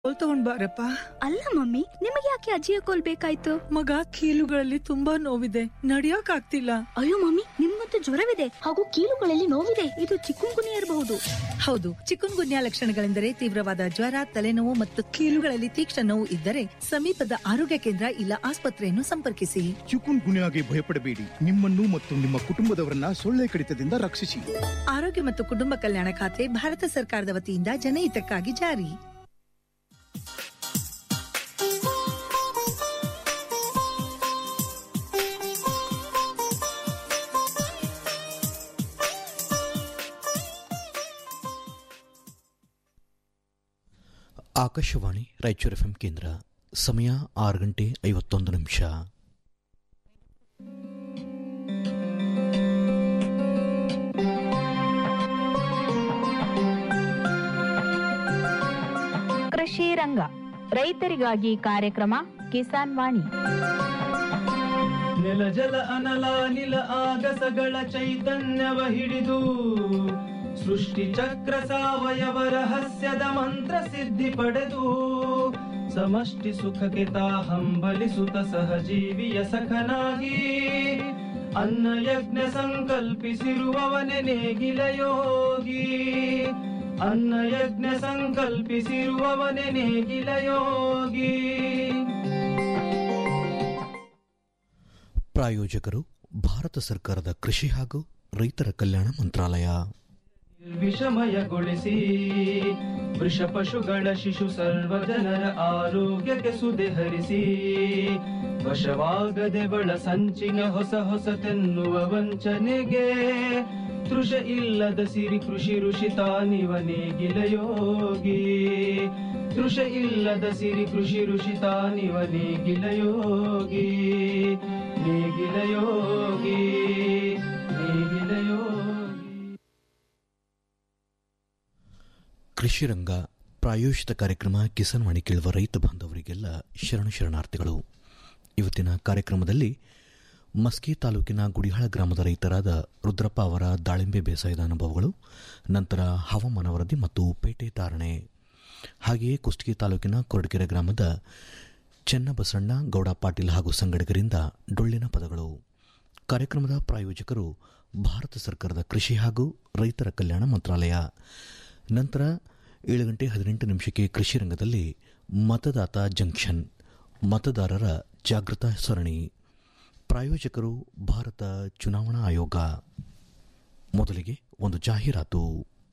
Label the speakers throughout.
Speaker 1: ಕೋಲ್ ತಗೊಂಡ್ ಬಾರಪ್ಪ
Speaker 2: ಅಲ್ಲ ಮಮ್ಮಿ ನಿಮಗೆ ಯಾಕೆ ಅಜ್ಜಿಯ ಕೋಲ್ ಬೇಕಾಯ್ತು
Speaker 1: ಮಗ ಕೀಲುಗಳಲ್ಲಿ ತುಂಬಾ ನೋವಿದೆ ನಡಿಯಕ್ ಆಗ್ತಿಲ್ಲ
Speaker 2: ಅಯ್ಯೋ ಮಮ್ಮಿ ನಿಮ್ಗಂತೂ ಜ್ವರವಿದೆ ಹಾಗೂ ಕೀಲುಗಳಲ್ಲಿ ನೋವಿದೆ ಇದು ಚಿಕ್ಕುಂಗುನಿ ಇರಬಹುದು
Speaker 3: ಹೌದು ಚಿಕುನ್ ಗುನ್ಯಾ ಲಕ್ಷಣಗಳೆಂದರೆ ತೀವ್ರವಾದ ಜ್ವರ ತಲೆನೋವು ಮತ್ತು ಕೀಲುಗಳಲ್ಲಿ ತೀಕ್ಷ್ಣ ನೋವು ಇದ್ದರೆ ಸಮೀಪದ ಆರೋಗ್ಯ ಕೇಂದ್ರ ಇಲ್ಲ ಆಸ್ಪತ್ರೆಯನ್ನು ಸಂಪರ್ಕಿಸಿ
Speaker 4: ಚಿಕುನ್ ಗುನ್ಯಾಗೆ ಭಯಪಡಬೇಡಿ ನಿಮ್ಮನ್ನು ಮತ್ತು ನಿಮ್ಮ ಕುಟುಂಬದವರನ್ನ ಸೊಳ್ಳೆ ಕಡಿತದಿಂದ ರಕ್ಷಿಸಿ
Speaker 3: ಆರೋಗ್ಯ ಮತ್ತು ಕುಟುಂಬ ಕಲ್ಯಾಣ ಖಾತೆ ಭಾರತ ಸರ್ಕಾರದ ವತಿಯಿಂದ ಜನಹಿತಕ್ಕಾಗಿ ಜಾರಿ
Speaker 5: ಆಕಾಶವಾಣಿ ರಾಯಚೂರು ಎಫ್ಎಂ ಕೇಂದ್ರ ಸಮಯ ಆರು ಗಂಟೆ ಐವತ್ತೊಂದು ನಿಮಿಷ
Speaker 6: ಕೃಷಿ ರಂಗ ರೈತರಿಗಾಗಿ ಕಾರ್ಯಕ್ರಮ ಕಿಸಾನ್ ವಾಣಿ
Speaker 7: ನೆಲ ಜಲ ಅನಲ ನಿಲ ಆಗಸಗಳ ಚೈತನ್ಯವ ಹಿಡಿದು ಸೃಷ್ಟಿ ಚಕ್ರ ಸಾವಯವ ರಹಸ್ಯದ ಮಂತ್ರ ಸಿದ್ಧಿ ಪಡೆದು ಸಮಷ್ಟಿ ಸುಖಕ್ಕೆ ತಾ ಹಂಬಲಿಸುತ್ತ ಸಹಜೀವಿಯ ಸಖನಾಗಿ ಅನ್ನ ಯಜ್ಞ ಸಂಕಲ್ಪಿಸಿರುವವನೆ ನೇಗಿಲ ಯೋಗಿ ಅನ್ನ ಯಜ್ಞ ಸಂಕಲ್ಪಿಸಿರುವವನೆ ನೇಗಿಲ ಯೋಗಿ
Speaker 5: ಪ್ರಾಯೋಜಕರು ಭಾರತ ಸರ್ಕಾರದ ಕೃಷಿ ಹಾಗೂ ರೈತರ ಕಲ್ಯಾಣ ಮಂತ್ರಾಲಯ
Speaker 7: ವಿಷಮಯಗೊಳಿಸಿ ವೃಷ ಪಶುಗಳ ಶಿಶು ಸರ್ವ ಜನರ ಆರೋಗ್ಯಕ್ಕೆ ಸುದೆ ಹರಿಸಿ ವಶವಾಗದೆ ಬಳ ಸಂಚಿನ ಹೊಸ ಹೊಸತೆನ್ನುವ ವಂಚನೆಗೆ ತೃಷ ಇಲ್ಲದ ಸಿರಿ ಕೃಷಿ ಋಷಿ ತಾನಿವ ನೇಗಿಲ ಯೋಗಿ ತೃಷ ಇಲ್ಲದ ಸಿರಿ ಕೃಷಿ ಋಷಿ ತಾನಿವ ನೇಗಿಲ ಯೋಗಿ ನೇಗಿಲ ಯೋಗಿ ನೇಗಿಲ ಯೋಗಿ
Speaker 5: ಕೃಷಿ ರಂಗ ಪ್ರಾಯೋಜಿತ ಕಾರ್ಯಕ್ರಮ ಕಿಸಾನ್ ವಾಣಿ ಕೇಳುವ ರೈತ ಬಾಂಧವರಿಗೆಲ್ಲ ಶರಣು ಶರಣಾರ್ಥಿಗಳು ಇವತ್ತಿನ ಕಾರ್ಯಕ್ರಮದಲ್ಲಿ ಮಸ್ಕಿ ತಾಲೂಕಿನ ಗುಡಿಹಾಳ ಗ್ರಾಮದ ರೈತರಾದ ರುದ್ರಪ್ಪ ಅವರ ದಾಳಿಂಬೆ ಬೇಸಾಯದ ಅನುಭವಗಳು ನಂತರ ಹವಾಮಾನ ವರದಿ ಮತ್ತು ಪೇಟೆ ತಾರಣೆ ಹಾಗೆಯೇ ಕುಷ್ಟಗಿ ತಾಲೂಕಿನ ಕೊರಟಗೆರೆ ಗ್ರಾಮದ ಚೆನ್ನಬಸಣ್ಣ ಗೌಡ ಪಾಟೀಲ್ ಹಾಗೂ ಸಂಗಡಿಗರಿಂದ ಡೊಳ್ಳಿನ ಪದಗಳು ಕಾರ್ಯಕ್ರಮದ ಪ್ರಾಯೋಜಕರು ಭಾರತ ಸರ್ಕಾರದ ಕೃಷಿ ಹಾಗೂ ರೈತರ ಕಲ್ಯಾಣ ಮಂತ್ರಾಲಯ ನಂತರ ಏಳು ಗಂಟೆ ಹದಿನೆಂಟು ನಿಮಿಷಕ್ಕೆ ಕೃಷಿ ರಂಗದಲ್ಲಿ ಮತದಾತ ಜಂಕ್ಷನ್ ಮತದಾರರ ಜಾಗೃತ ಸರಣಿ ಪ್ರಾಯೋಜಕರು ಭಾರತ ಚುನಾವಣಾ ಆಯೋಗ ಮೊದಲಿಗೆ ಒಂದು ಜಾಹೀರಾತು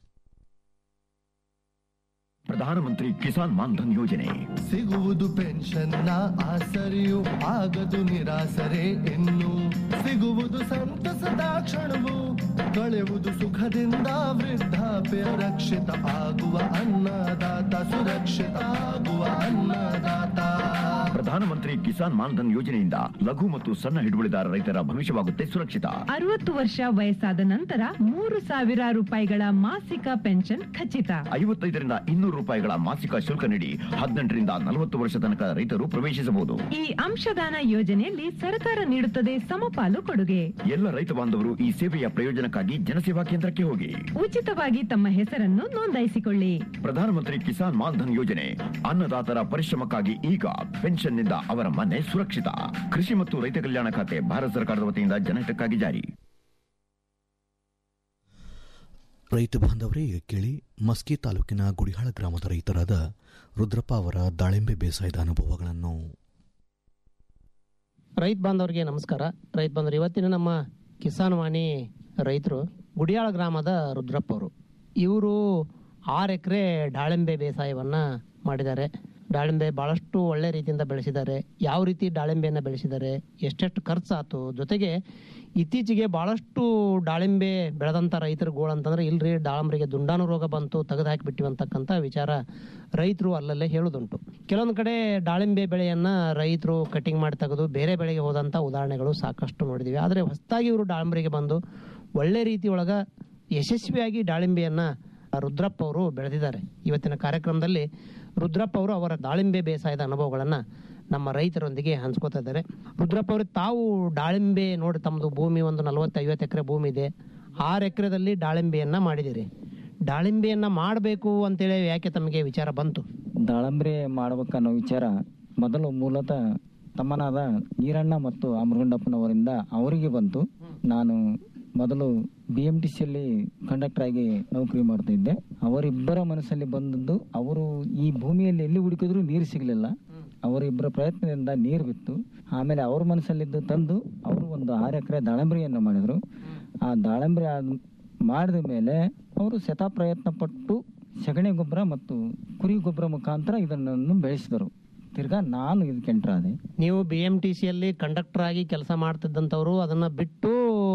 Speaker 8: ಪ್ರಧಾನಮಂತ್ರಿ ಕಿಸಾನ್ ಮಾನ್ಧನ್ ಯೋಜನೆ
Speaker 9: ಸಿಗುವುದು ಪೆನ್ಷನ್ನ ಆಸರೆಯು ಆಗದು ನಿರಾಸರೆ ಇನ್ನು ಸಿಗುವುದು ಸಂತಸದ ಕ್ಷಣವು ಕಳೆಯುವುದು ಸುಖದಿಂದ ವೃದ್ಧಾಪ್ಯ ರಕ್ಷಿತ ಆಗುವ ಅನ್ನದಾತ ಸುರಕ್ಷಿತ ಆಗುವ ಅನ್ನದಾತ
Speaker 8: ಪ್ರಧಾನಮಂತ್ರಿ ಕಿಸಾನ್ ಮಾನ್ಧನ್ ಯೋಜನೆಯಿಂದ ಲಘು ಮತ್ತು ಸಣ್ಣ ಹಿಡುವಳಿದಾರ ರೈತರ ಭವಿಷ್ಯವಾಗುತ್ತೆ ಸುರಕ್ಷಿತ
Speaker 10: ಅರವತ್ತು ವರ್ಷ ವಯಸ್ಸಾದ ನಂತರ ಮೂರು ಸಾವಿರ ರೂಪಾಯಿಗಳ ಮಾಸಿಕ ಪೆನ್ಷನ್ ಖಚಿತ
Speaker 8: ಐವತ್ತೈದರಿಂದ ಇನ್ನೂರು ರೂಪಾಯಿಗಳ ಮಾಸಿಕ ಶುಲ್ಕ ನೀಡಿ ಹದಿನೆಂಟರಿಂದ ನಲವತ್ತು ವರ್ಷ ತನಕ ರೈತರು ಪ್ರವೇಶಿಸಬಹುದು
Speaker 10: ಈ ಅಂಶದಾನ ಯೋಜನೆಯಲ್ಲಿ ಸರ್ಕಾರ ನೀಡುತ್ತದೆ ಸಮಪಾಲು ಕೊಡುಗೆ
Speaker 8: ಎಲ್ಲ ರೈತ ಬಾಂಧವರು ಈ ಸೇವೆಯ ಪ್ರಯೋಜನಕ್ಕಾಗಿ ಜನಸೇವಾ ಕೇಂದ್ರಕ್ಕೆ ಹೋಗಿ
Speaker 10: ಉಚಿತವಾಗಿ ತಮ್ಮ ಹೆಸರನ್ನು ನೋಂದಾಯಿಸಿಕೊಳ್ಳಿ
Speaker 8: ಪ್ರಧಾನಮಂತ್ರಿ ಕಿಸಾನ್ ಮಾನ್ಧನ್ ಯೋಜನೆ ಅನ್ನದಾತರ ಪರಿಶ್ರಮಕ್ಕಾಗಿ ಈಗ ಪೆನ್ಷನ್ನಿಂದ ಅವರ ಮನೆ ಸುರಕ್ಷಿತ ಕೃಷಿ ಮತ್ತು ರೈತ ಕಲ್ಯಾಣ ಖಾತೆ ಭಾರತ ಸರ್ಕಾರದ ವತಿಯಿಂದ ಜನಹಿತಕ್ಕಾಗಿ ಜಾರಿ
Speaker 5: ರೈತ ಬಾಂಧವರೇ ಈಗ ಕೇಳಿ ಮಸ್ಕಿ ತಾಲೂಕಿನ ಗುಡಿಹಾಳ ಗ್ರಾಮದ ರೈತರಾದ ರುದ್ರಪ್ಪ ಅವರ ದಾಳಿಂಬೆ ಬೇಸಾಯದ ಅನುಭವಗಳನ್ನು
Speaker 11: ರೈತ ಬಾಂಧವರಿಗೆ ನಮಸ್ಕಾರ ರೈತ ಬಾಂಧವರು ಇವತ್ತಿನ ನಮ್ಮ ಕಿಸಾನ್ ವಾಣಿ ರೈತರು ಗುಡಿಯಾಳ ಗ್ರಾಮದ ರುದ್ರಪ್ಪ ಅವರು ಇವರು ಆರು ಎಕರೆ ದಾಳಿಂಬೆ ಬೇಸಾಯವನ್ನು ಮಾಡಿದ್ದಾರೆ ದಾಳಿಂಬೆ ಭಾಳಷ್ಟು ಒಳ್ಳೆ ರೀತಿಯಿಂದ ಬೆಳೆಸಿದ್ದಾರೆ ಯಾವ ರೀತಿ ದಾಳಿಂಬೆಯನ್ನು ಬೆಳೆಸಿದ್ದಾರೆ ಎಷ್ಟೆಷ್ಟು ಖರ್ಚಾತು ಜೊತೆಗೆ ಇತ್ತೀಚೆಗೆ ಭಾಳಷ್ಟು ದಾಳಿಂಬೆ ಬೆಳೆದಂಥ ರೈತರ ಗೋಳು ಅಂತಂದ್ರೆ ಇಲ್ರಿ ದಾಳಂಬರಿಗೆ ದುಂಡಾಣು ರೋಗ ಬಂತು ತೆಗೆದು ಹಾಕಿಬಿಟ್ಟಿವಿ ಅಂತಕ್ಕಂಥ ವಿಚಾರ ರೈತರು ಅಲ್ಲಲ್ಲೇ ಹೇಳೋದುಂಟು ಕೆಲವೊಂದು ಕಡೆ ದಾಳಿಂಬೆ ಬೆಳೆಯನ್ನ ರೈತರು ಕಟಿಂಗ್ ಮಾಡಿ ತೆಗೆದು ಬೇರೆ ಬೆಳೆಗೆ ಹೋದಂಥ ಉದಾಹರಣೆಗಳು ಸಾಕಷ್ಟು ನೋಡಿದೀವಿ ಆದರೆ ಹೊಸದಾಗಿ ಇವರು ದಾಳಿಂಬರಿಗೆ ಬಂದು ಒಳ್ಳೆ ರೀತಿ ಒಳಗ ಯಶಸ್ವಿಯಾಗಿ ದಾಳಿಂಬೆಯನ್ನ ರುದ್ರಪ್ಪ ಅವರು ಬೆಳೆದಿದ್ದಾರೆ ಇವತ್ತಿನ ಕಾರ್ಯಕ್ರಮದಲ್ಲಿ ರುದ್ರಪ್ಪ ಅವರು ಅವರ ದಾಳಿಂಬೆ ಬೇಸಾಯದ ಅನುಭವಗಳನ್ನ ನಮ್ಮ ರೈತರೊಂದಿಗೆ ಹಂಚ್ಕೋತಾ ಇದ್ದಾರೆ ರುದ್ರಪ್ಪ ಅವರು ತಾವು ದಾಳಿಂಬೆ ನೋಡಿ ತಮ್ಮದು ಭೂಮಿ ಒಂದು ನಲವತ್ತು ಐವತ್ತು ಎಕರೆ ಭೂಮಿ ಇದೆ ಆರು ಎಕರೆದಲ್ಲಿ ದಾಳಿಂಬೆಯನ್ನ ಮಾಡಿದಿರಿ ದಾಳಿಂಬೆಯನ್ನ ಮಾಡಬೇಕು ಅಂತೇಳಿ ಯಾಕೆ ತಮಗೆ ವಿಚಾರ ಬಂತು
Speaker 12: ದಾಳಂಬ್ರಿ ಮಾಡ್ಬೇಕನ್ನೋ ವಿಚಾರ ಮೊದಲು ಮೂಲತಃ ತಮ್ಮನಾದ ಈರಣ್ಣ ಮತ್ತು ಅಮರಗುಂಡಪ್ಪನವರಿಂದ ಅವರಿಗೆ ಬಂತು ನಾನು ಮೊದಲು ಬಿ ಎಂ ಟಿ ಸಿಯಲ್ಲಿ ಕಂಡಕ್ಟರ್ ಆಗಿ ನೌಕರಿ ಮಾಡ್ತಾ ಇದ್ದೆ ಅವರಿಬ್ಬರ ಮನಸ್ಸಲ್ಲಿ ಬಂದದ್ದು ಅವರು ಈ ಭೂಮಿಯಲ್ಲಿ ಎಲ್ಲಿ ಹುಡುಕಿದ್ರು ನೀರು ಸಿಗಲಿಲ್ಲ ಅವರಿಬ್ಬರ ಪ್ರಯತ್ನದಿಂದ ನೀರು ಬಿತ್ತು ಆಮೇಲೆ ಅವ್ರ ಮನಸ್ಸಲ್ಲಿದ್ದು ತಂದು ಅವರು ಒಂದು ಆರು ಎಕರೆ ದಾಳಂಬ್ರಿಯನ್ನು ಮಾಡಿದರು ಆ ದಾಳಂಬ್ರಿ ಆದ ಮಾಡಿದ ಮೇಲೆ ಅವರು ಶತ ಪ್ರಯತ್ನ ಪಟ್ಟು ಸಗಣಿ ಗೊಬ್ಬರ ಮತ್ತು ಕುರಿ ಗೊಬ್ಬರ ಮುಖಾಂತರ ಇದನ್ನು ಬೆಳೆಸಿದರು ತಿರ್ಗಾ ನಾನು ಇದಕ್ಕೆ ಎಂಟ್ರ್ ಆದೆ
Speaker 11: ನೀವು ಬಿ ಎಂ ಟಿ ಸಿಯಲ್ಲಿ ಕಂಡಕ್ಟರ್ ಆಗಿ ಕೆಲಸ ಮಾಡ್ತಿದ್ದಂಥವ್ರು ಅದನ್ನ ಬಿಟ್ಟು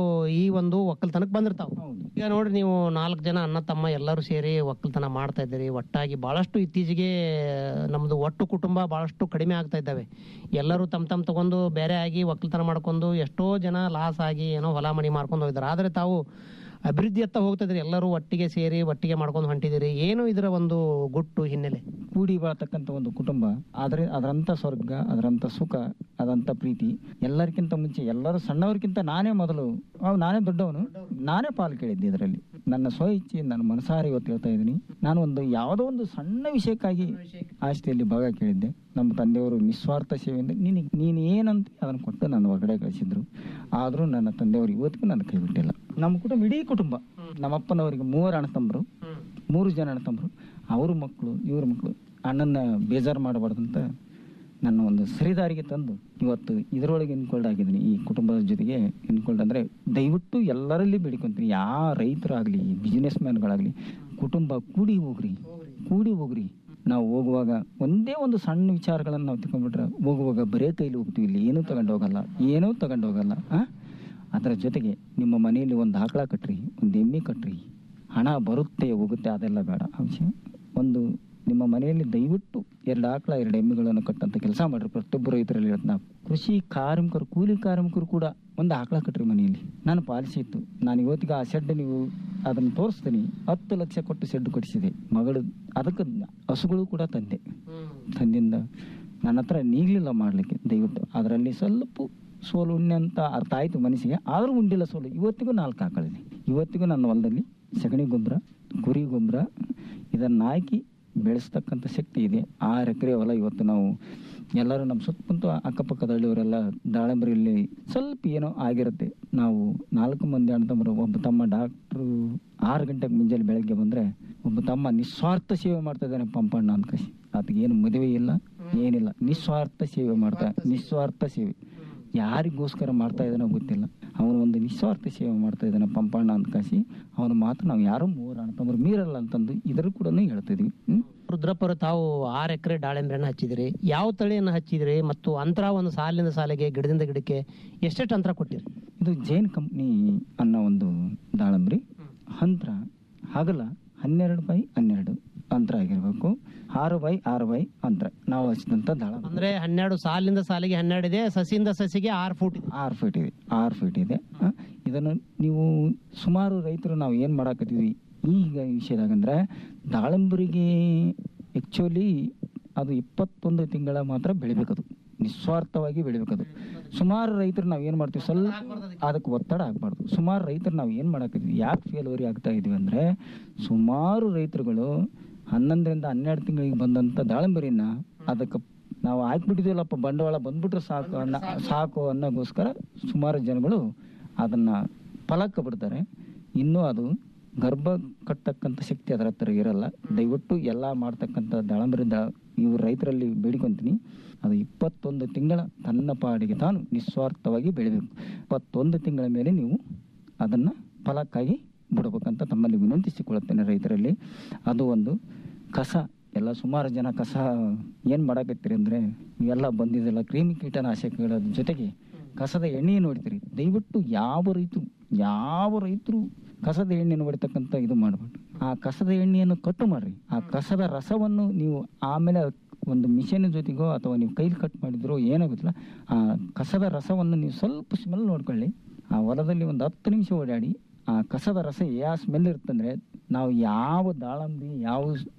Speaker 11: ಈ ಒಂದು ಒಕ್ಕಲ್ತನಕ್ಕೆ ಬಂದಿರ್ತಾವ ಈಗ ನೋಡ್ರಿ ನೀವು ನಾಲ್ಕು ಜನ ಅಣ್ಣ ತಮ್ಮ ಎಲ್ಲರೂ ಸೇರಿ ಒಕ್ಕಲ್ತನ ಮಾಡ್ತಾ ಇದ್ದೀರಿ ಒಟ್ಟಾಗಿ ಬಹಳಷ್ಟು ಇತ್ತೀಚೆಗೆ ನಮ್ದು ಒಟ್ಟು ಕುಟುಂಬ ಬಹಳಷ್ಟು ಕಡಿಮೆ ಆಗ್ತಾ ಇದ್ದಾವೆ ಎಲ್ಲರೂ ತಮ್ಮ ತಮ್ಮ ತಗೊಂಡು ಬೇರೆ ಆಗಿ ಒಕ್ಕಲ್ತನ ಮಾಡ್ಕೊಂಡು ಎಷ್ಟೋ ಜನ ಲಾಸ್ ಆಗಿ ಏನೋ ಹೊಲ ಮನಿ ಮಾಡ್ಕೊಂಡು ಹೋಗಿದ್ದಾರೆ ಆದರೆ ತಾವು ಅಭಿವೃದ್ಧಿಯತ್ತ ಹೋಗ್ತಿದ್ರಿ ಎಲ್ಲರೂ ಒಟ್ಟಿಗೆ ಸೇರಿ ಒಟ್ಟಿಗೆ ಮಾಡ್ಕೊಂಡು ಹೊಂಟಿದ್ದೀರಿ ಏನು ಇದರ ಒಂದು ಗುಟ್ಟು ಹಿನ್ನೆಲೆ
Speaker 12: ಕೂಡಿ ಬಾಳ್ತಕ್ಕಂಥ ಒಂದು ಕುಟುಂಬ ಆದ್ರೆ ಅದರಂಥ ಸ್ವರ್ಗ ಅದರಂಥ ಸುಖ ಅದಂಥ ಪ್ರೀತಿ ಎಲ್ಲರಿಗಿಂತ ಮುಂಚೆ ಎಲ್ಲರೂ ಸಣ್ಣವ್ರಿಗಿಂತ ನಾನೇ ಮೊದಲು ಅವ್ ನಾನೇ ದೊಡ್ಡವನು ನಾನೇ ಪಾಲು ಕೇಳಿದ್ದೆ ಇದರಲ್ಲಿ ನನ್ನ ಸ್ವ ಇಚ್ಛೆ ನನ್ನ ಮನಸಾರಿ ಇವತ್ತು ಹೇಳ್ತಾ ಇದ್ದೀನಿ ನಾನು ಒಂದು ಯಾವುದೋ ಒಂದು ಸಣ್ಣ ವಿಷಯಕ್ಕಾಗಿ ಆಸ್ತಿಯಲ್ಲಿ ಭಾಗ ಕೇಳಿದ್ದೆ ನಮ್ಮ ತಂದೆಯವರು ನಿಸ್ವಾರ್ಥ ಸೇವೆಯಿಂದ ನಿನಗೆ ನೀನು ಏನಂತ ಅದನ್ನು ಕೊಟ್ಟು ನನ್ನ ಹೊರಗಡೆ ಕಳಿಸಿದ್ರು ಆದರೂ ನನ್ನ ತಂದೆಯವರು ಇವತ್ತಿಗೂ ನನ್ನ ಕೈ ಬಿಟ್ಟಿಲ್ಲ ನಮ್ಮ ಕುಟುಂಬ ಇಡೀ ಕುಟುಂಬ ನಮ್ಮಪ್ಪನವರಿಗೆ ಮೂವರು ಅಣ್ಣ ತಮ್ಮರು ಮೂರು ಜನ ಅಣ್ಣ ತಮ್ಮರು ಅವ್ರ ಮಕ್ಕಳು ಇವ್ರ ಮಕ್ಕಳು ಅಣ್ಣನ ಬೇಜಾರು ಮಾಡಬಾರ್ದಂತ ನನ್ನ ಒಂದು ಸರಿದಾರಿಗೆ ತಂದು ಇವತ್ತು ಇದರೊಳಗೆ ಇನ್ಕೊಲ್ಡ್ ಆಗಿದ್ದೀನಿ ಈ ಕುಟುಂಬದ ಜೊತೆಗೆ ಇನ್ಕೊಲ್ಡ್ ಅಂದರೆ ದಯವಿಟ್ಟು ಎಲ್ಲರಲ್ಲಿ ಬೇಡಿಕೊಂತೀನಿ ಯಾವ ರೈತರಾಗಲಿ ಬಿಸ್ನೆಸ್ ಮ್ಯಾನ್ಗಳಾಗಲಿ ಕುಟುಂಬ ಕೂಡಿ ಹೋಗ್ರಿ ಕೂಡಿ ಹೋಗ್ರಿ ನಾವು ಹೋಗುವಾಗ ಒಂದೇ ಒಂದು ಸಣ್ಣ ವಿಚಾರಗಳನ್ನು ನಾವು ತಗೊಂಡ್ಬಿಟ್ರೆ ಹೋಗುವಾಗ ಬರೇ ಕೈಲಿ ಹೋಗ್ತೀವಿ ಇಲ್ಲಿ ಏನೂ ತಗೊಂಡು ಹೋಗಲ್ಲ ಏನೂ ತಗೊಂಡು ಹೋಗಲ್ಲ ಆ? ಅದರ ಜೊತೆಗೆ ನಿಮ್ಮ ಮನೆಯಲ್ಲಿ ಒಂದು ಆಕಳ ಕಟ್ರಿ ಒಂದು ಎಮ್ಮೆ ಕಟ್ರಿ ಹಣ ಬರುತ್ತೆ ಹೋಗುತ್ತೆ ಅದೆಲ್ಲ ಬೇಡ ಅಂಶ ಒಂದು ನಿಮ್ಮ ಮನೆಯಲ್ಲಿ ದಯವಿಟ್ಟು ಎರಡು ಆಕಳ ಎರಡು ಎಮ್ಮೆಗಳನ್ನು ಕಟ್ಟಂತ ಕೆಲಸ ಮಾಡ್ರಿ ಪ್ರತಿಯೊಬ್ಬರು ರೈತರಲ್ಲಿ ಹೇಳ್ತೀನಿ ನಾವು ಕೃಷಿ ಕಾರ್ಮಿಕರು ಕೂಲಿ ಕಾರ್ಮಿಕರು ಕೂಡ ಒಂದು ಆಕಳ ಕಟ್ರಿ ಮನೆಯಲ್ಲಿ ನಾನು ಪಾಲಿಸಿ ಇತ್ತು ನಾನು ಇವತ್ತಿಗೆ ಆ ಶೆಡ್ ನೀವು ಅದನ್ನು ತೋರಿಸ್ತೀನಿ ಹತ್ತು ಲಕ್ಷ ಕೊಟ್ಟು ಶೆಡ್ ಕಟ್ಟಿಸಿದೆ ಮಗಳು ಅದಕ್ಕೆ ಹಸುಗಳು ಕೂಡ ತಂದೆ ತಂದಿಂದ ನನ್ನ ಹತ್ರ ನೀಗಲಿಲ್ಲ ಮಾಡಲಿಕ್ಕೆ ದಯವಿಟ್ಟು ಅದರಲ್ಲಿ ಸ್ವಲ್ಪ ಸೋಲು ಉಣ್ಣೆ ಅಂತ ಅರ್ಥ ಆಯಿತು ಮನಸ್ಸಿಗೆ ಆದರೂ ಉಂಡಿಲ್ಲ ಸೋಲು ಇವತ್ತಿಗೂ ನಾಲ್ಕು ಹಾಕಳಿದೆ ಇವತ್ತಿಗೂ ನನ್ನ ಹೊಲದಲ್ಲಿ ಸಗಣಿ ಗೊಬ್ಬರ ಕುರಿ ಗೊಬ್ಬರ ಇದನ್ನು ಹಾಕಿ ಬೆಳೆಸ್ತಕ್ಕಂಥ ಶಕ್ತಿ ಇದೆ ಆರು ಎಕರೆ ಹೊಲ ಇವತ್ತು ನಾವು ಎಲ್ಲರೂ ನಮ್ಮ ಸುತ್ತಮುತ್ತ ಅಕ್ಕಪಕ್ಕದ ಹಳ್ಳಿಯವರೆಲ್ಲ ದಾಳಂಬರಿಯಲ್ಲಿ ಸ್ವಲ್ಪ ಏನೋ ಆಗಿರುತ್ತೆ ನಾವು ನಾಲ್ಕು ಮಂದಿ ಅಣ್ಣ ತಮ್ಮರು ಒಬ್ಬ ತಮ್ಮ ಡಾಕ್ಟ್ರು ಆರು ಗಂಟೆಗೆ ಮುಂಜಾನೆ ಬೆಳಗ್ಗೆ ಬಂದರೆ ಒಬ್ಬ ತಮ್ಮ ನಿಸ್ವಾರ್ಥ ಸೇವೆ ಮಾಡ್ತಾ ಇದ್ದಾನೆ ಪಂಪಣ್ಣ ಅಂತ ಕಸಿ ಆತಗೆ ಏನು ಮದುವೆ ಇಲ್ಲ ಏನಿಲ್ಲ ನಿಸ್ವಾರ್ಥ ಸೇವೆ ಮಾಡ್ತಾ ನಿಸ್ವಾರ್ಥ ಸೇವೆ ಯಾರಿಗೋಸ್ಕರ ಮಾಡ್ತಾ ಇದ್ದಾನೋ ಗೊತ್ತಿಲ್ಲ ಅವನು ಒಂದು ನಿಸ್ವಾರ್ಥ ಸೇವೆ ಮಾಡ್ತಾ ಇದ್ದಾನೆ ಪಂಪಣ್ಣ ಅಂತ ಕಾಸಿ ಅವನ ಮಾತು ನಾವು ಯಾರೋ ಮೂವರು ಅಣ್ಣ ತಮ್ಮರು ಮೀರಲ್ಲ ಅಂತಂದು ಇದ್ರ ಕೂಡ ಹೇಳ್ತಿದ್ವಿ ಹ್ಮ್
Speaker 11: ರುದ್ರಪ್ಪರು ತಾವು ಆರು ಎಕರೆ ದಾಳಿಂಬ್ರೆನ ಹಚ್ಚಿದಿರಿ ಯಾವ ತಳಿಯನ್ನು ಹಚ್ಚಿದಿರಿ ಮತ್ತು ಅಂತರ ಒಂದು ಸಾಲಿನಿಂದ ಸಾಲಿಗೆ ಗಿಡದಿಂದ ಗಿಡಕ್ಕೆ ಎಷ್ಟೆಷ್ಟು ಅಂತರ ಕೊಟ್ಟಿರಿ
Speaker 12: ಇದು ಜೈನ್ ಕಂಪ್ನಿ ಅನ್ನೋ ಒಂದು ದಾಳಂಬ್ರಿ ಹಂತ್ರ ಹಗಲ ಹನ್ನೆರಡು ಬೈ ಹನ್ನೆರಡು ಅಂತರ ಆಗಿರ್ಬೇಕು ಆರು ಬೈ ಆರು ಬೈ ಅಂತರ ನಾವು ಹಚ್ಚಿದಂಥ ದಾಳಂಬ್ರಿ
Speaker 11: ಅಂದ್ರೆ ಹನ್ನೆರಡು ಸಾಲಿನಿಂದ ಸಾಲಿಗೆ ಹನ್ನೆರಡು ಇದೆ ಸಸಿಯಿಂದ ಸಸಿಗೆ ಆರು ಫೂಟ್ ಇದೆ
Speaker 12: ಆರು ಫೀಟ್ ಇದೆ ಆರು ಫೀಟ್ ಇದೆ ಆ, ಇದನ್ನು ನೀವು ಸುಮಾರು ರೈತರು ನಾವು ಏನು ಮಾಡಾಕತ್ತೀವಿ ಈಗ ವಿಷಯದಾಗ ಅಂದ್ರೆ ದಾಳಂಬರಿಗೆ ಆ್ಯಕ್ಚುಲಿ ಅದು ಇಪ್ಪತ್ತೊಂದು ತಿಂಗಳ ಮಾತ್ರ ಬೆಳಿಬೇಕದು ನಿಸ್ವಾರ್ಥವಾಗಿ ಬೆಳಿಬೇಕದು ಸುಮಾರು ರೈತರು ನಾವು ಏನು ಮಾಡ್ತೀವಿ ಸ್ವಲ್ಪ ಅದಕ್ಕೆ ಒತ್ತಡ ಆಗಬಾರ್ದು ಸುಮಾರು ರೈತರು ನಾವು ಏನು ಮಾಡಾಕತ್ತೀವಿ ಯಾಕೆ ಫೇಲ್ವರಿ ಆಗ್ತಾ ಇದೀವಿ ಅಂದರೆ ಸುಮಾರು ರೈತರುಗಳು ಹನ್ನೊಂದರಿಂದ ಹನ್ನೆರಡು ತಿಂಗಳಿಗೆ ಬಂದಂಥ ದಾಳಂಬರಿನ ಅದಕ್ಕೆ ನಾವು ಹಾಕ್ಬಿಟ್ಟಿದ್ದೀವಲ್ಲಪ್ಪ ಬಂಡವಾಳ ಬಂದ್ಬಿಟ್ರೆ ಸಾಕು ಅನ್ನ ಸಾಕು ಅನ್ನೋಗೋಸ್ಕರ ಸುಮಾರು ಜನಗಳು ಅದನ್ನು ಫಲಕ್ಕೆ ಬಿಡ್ತಾರೆ ಇನ್ನೂ ಅದು ಗರ್ಭ ಕಟ್ಟಕ್ಕಂಥ ಶಕ್ತಿ ಅದರ ಹತ್ರ ಇರಲ್ಲ ದಯವಿಟ್ಟು ಎಲ್ಲ ಮಾಡ್ತಕ್ಕಂಥ ದಾಳಂಬರಿ ದಾ ಇವು ರೈತರಲ್ಲಿ ಬೇಡಿಕೊಂತೀನಿ ಅದು ಇಪ್ಪತ್ತೊಂದು ತಿಂಗಳ ತನ್ನ ಪಾಡಿಗೆ ತಾನು ನಿಸ್ವಾರ್ಥವಾಗಿ ಬೆಳಿಬೇಕು ಇಪ್ಪತ್ತೊಂದು ತಿಂಗಳ ಮೇಲೆ ನೀವು ಅದನ್ನು ಫಲಕ್ಕಾಗಿ ಬಿಡಬೇಕಂತ ತಮ್ಮಲ್ಲಿ ವಿನಂತಿಸಿಕೊಳ್ಳುತ್ತೇನೆ ರೈತರಲ್ಲಿ ಅದು ಒಂದು ಕಸ ಎಲ್ಲ ಸುಮಾರು ಜನ ಕಸ ಏನು ಮಾಡಾಕತ್ತೀರಿ ಅಂದರೆ ಇವೆಲ್ಲ ಬಂದಿದ್ದೆಲ್ಲ ಕ್ರಿಮಿ ಕೀಟನಾಶಕಗಳ ಜೊತೆಗೆ ಕಸದ ಎಣ್ಣೆ ನೋಡ್ತೀರಿ ದಯವಿಟ್ಟು ಯಾವ ರೈತರು ಯಾವ ರೈತರು ಕಸದ ಎಣ್ಣೆಯನ್ನು ಹೊಡಿತಕ್ಕಂಥ ಇದು ಮಾಡಬೇಡಿ ಆ ಕಸದ ಎಣ್ಣೆಯನ್ನು ಕಟ್ಟು ಮಾಡ್ರಿ ಆ ಕಸದ ರಸವನ್ನು ನೀವು ಆಮೇಲೆ ಒಂದು ಮಿಷಿನ್ ಜೊತೆಗೋ ಅಥವಾ ನೀವು ಕೈಲಿ ಕಟ್ ಮಾಡಿದ್ರೋ ಏನಾಗುತ್ತಿಲ್ಲ ಆ ಕಸದ ರಸವನ್ನು ನೀವು ಸ್ವಲ್ಪ ಸ್ಮೆಲ್ ನೋಡ್ಕೊಳ್ಳಿ ಆ ಹೊಲದಲ್ಲಿ ಒಂದು ಹತ್ತು ನಿಮಿಷ ಓಡಾಡಿ ಆ ಕಸದ ರಸ ಯಾವ ಸ್ಮೆಲ್ ಇರುತ್ತಂದ್ರೆ ನಾವು ಯಾವ ದಾಳಂಬಿ ಯಾವ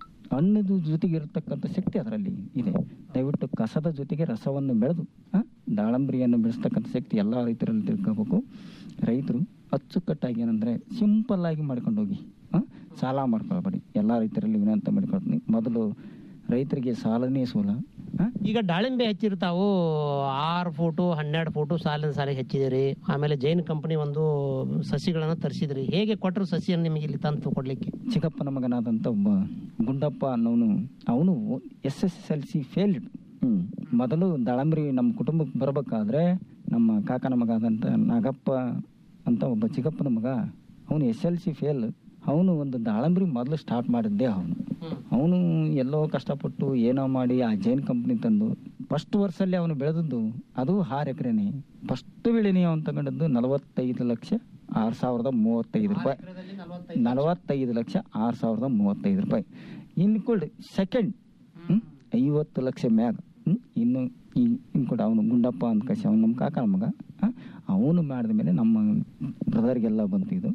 Speaker 12: ಹಣ್ಣದ ಜೊತೆಗೆ ಇರತಕ್ಕಂಥ ಶಕ್ತಿ ಅದರಲ್ಲಿ ಇದೆ ದಯವಿಟ್ಟು ಕಸದ ಜೊತೆಗೆ ರಸವನ್ನು ಬೆಳೆದು ಆ, ದಾಳಂಬರಿಯನ್ನು ಬೆಳೆಸ್ತಕ್ಕಂಥ ಶಕ್ತಿ ಎಲ್ಲ ರೈತರಲ್ಲಿ ತಿಳ್ಕೋಬೇಕು ರೈತರು ಅಚ್ಚುಕಟ್ಟಾಗಿ ಏನಂದರೆ ಸಿಂಪಲ್ ಆಗಿ ಮಾಡ್ಕೊಂಡು ಹೋಗಿ ಆ, ಸಾಲ ಮಾಡ್ಕೊಳ್ಬೇಡಿ ಎಲ್ಲ ರೈತರಲ್ಲಿ ವಿನಂತಿ ಮಾಡ್ಕೊಳ್ತೀನಿ ಮೊದಲು ರೈತರಿಗೆ ಸಾಲನೇ ಸೋಲ
Speaker 11: ಈಗ ದಾಳಿಂಬೆ ಹಚ್ಚಿರ್ತಾವು ಆರು ಫೋಟು ಹನ್ನೆರಡು ಫೋಟು ಸಾಲಿನ ಸಾಲಿಗೆ ಹಚ್ಚಿದಿರಿ ಆಮೇಲೆ ಜೈನ್ ಕಂಪನಿ ಒಂದು ಸಸಿಗಳನ್ನ ತರಿಸಿದ್ರಿ ಹೇಗೆ ಕೊಟ್ಟರು ಸಸಿಯನ್ನು ನಿಮಗೆ ಇಲ್ಲಿ ತಂದು ಕೊಡ್ಲಿಕ್ಕೆ
Speaker 12: ಚಿಕ್ಕಪ್ಪನ ಮಗನಾದಂಥ ಒಬ್ಬ ಗುಂಡಪ್ಪ ಅನ್ನೋನು ಅವನು S S S L C failed ಹ್ಮ್ ಮೊದಲು ದಾಳಂಬ್ರಿ ನಮ್ಮ ಕುಟುಂಬಕ್ಕೆ ಬರಬೇಕಾದ್ರೆ ನಮ್ಮ ಕಾಕನ ಮಗ ಆದಂಥ ನಾಗಪ್ಪ ಅಂತ ಒಬ್ಬ ಚಿಕ್ಕಪ್ಪನ ಮಗ ಅವನು ಎಸ್ ಎಲ್ ಸಿ ಫೇಲ್ ಅವನು ಒಂದು ದಾಳಂಬ್ರಿ ಮೊದಲು ಸ್ಟಾರ್ಟ್ ಮಾಡಿದ್ದೆ ಅವನು ಅವನು ಎಲ್ಲೋ ಕಷ್ಟಪಟ್ಟು ಏನೋ ಮಾಡಿ ಆ ಜೈನ್ ಕಂಪ್ನಿ ತಂದು ಫಸ್ಟ್ ವರ್ಷಲ್ಲಿ ಅವನು ಬೆಳೆದದ್ದು ಅದು ಆರು ಎಕರೆನೇ ಫಸ್ಟ್ ಬೆಳೆನೇ ಅವನು ತಗೊಂಡದ್ದು ನಲವತ್ತೈದು ಲಕ್ಷ ಆರು ಸಾವಿರದ ಮೂವತ್ತೈದು ರೂಪಾಯಿ ನಲವತ್ತೈದು ಲಕ್ಷ ಆರು ಸಾವಿರದ ಮೂವತ್ತೈದು ರೂಪಾಯಿ ಇನ್ನು ಕೂಡ ಸೆಕೆಂಡ್ ಐವತ್ತು ಲಕ್ಷ ಮ್ಯಾಗ ಹ್ಮ್? ಇನ್ನು ಈ ಇನ್ನು ಕೂಡ ಅವನು ಗುಂಡಪ್ಪ ಅಂತ ಕಸಿ ಅವನು ನಮ್ಮ ಕಾಕನ ಮಗ ಅವನು ಮಾಡಿದ ಮೇಲೆ ನಮ್ಮ ಬ್ರದರ್ಗೆಲ್ಲ ಬಂತು ಇದು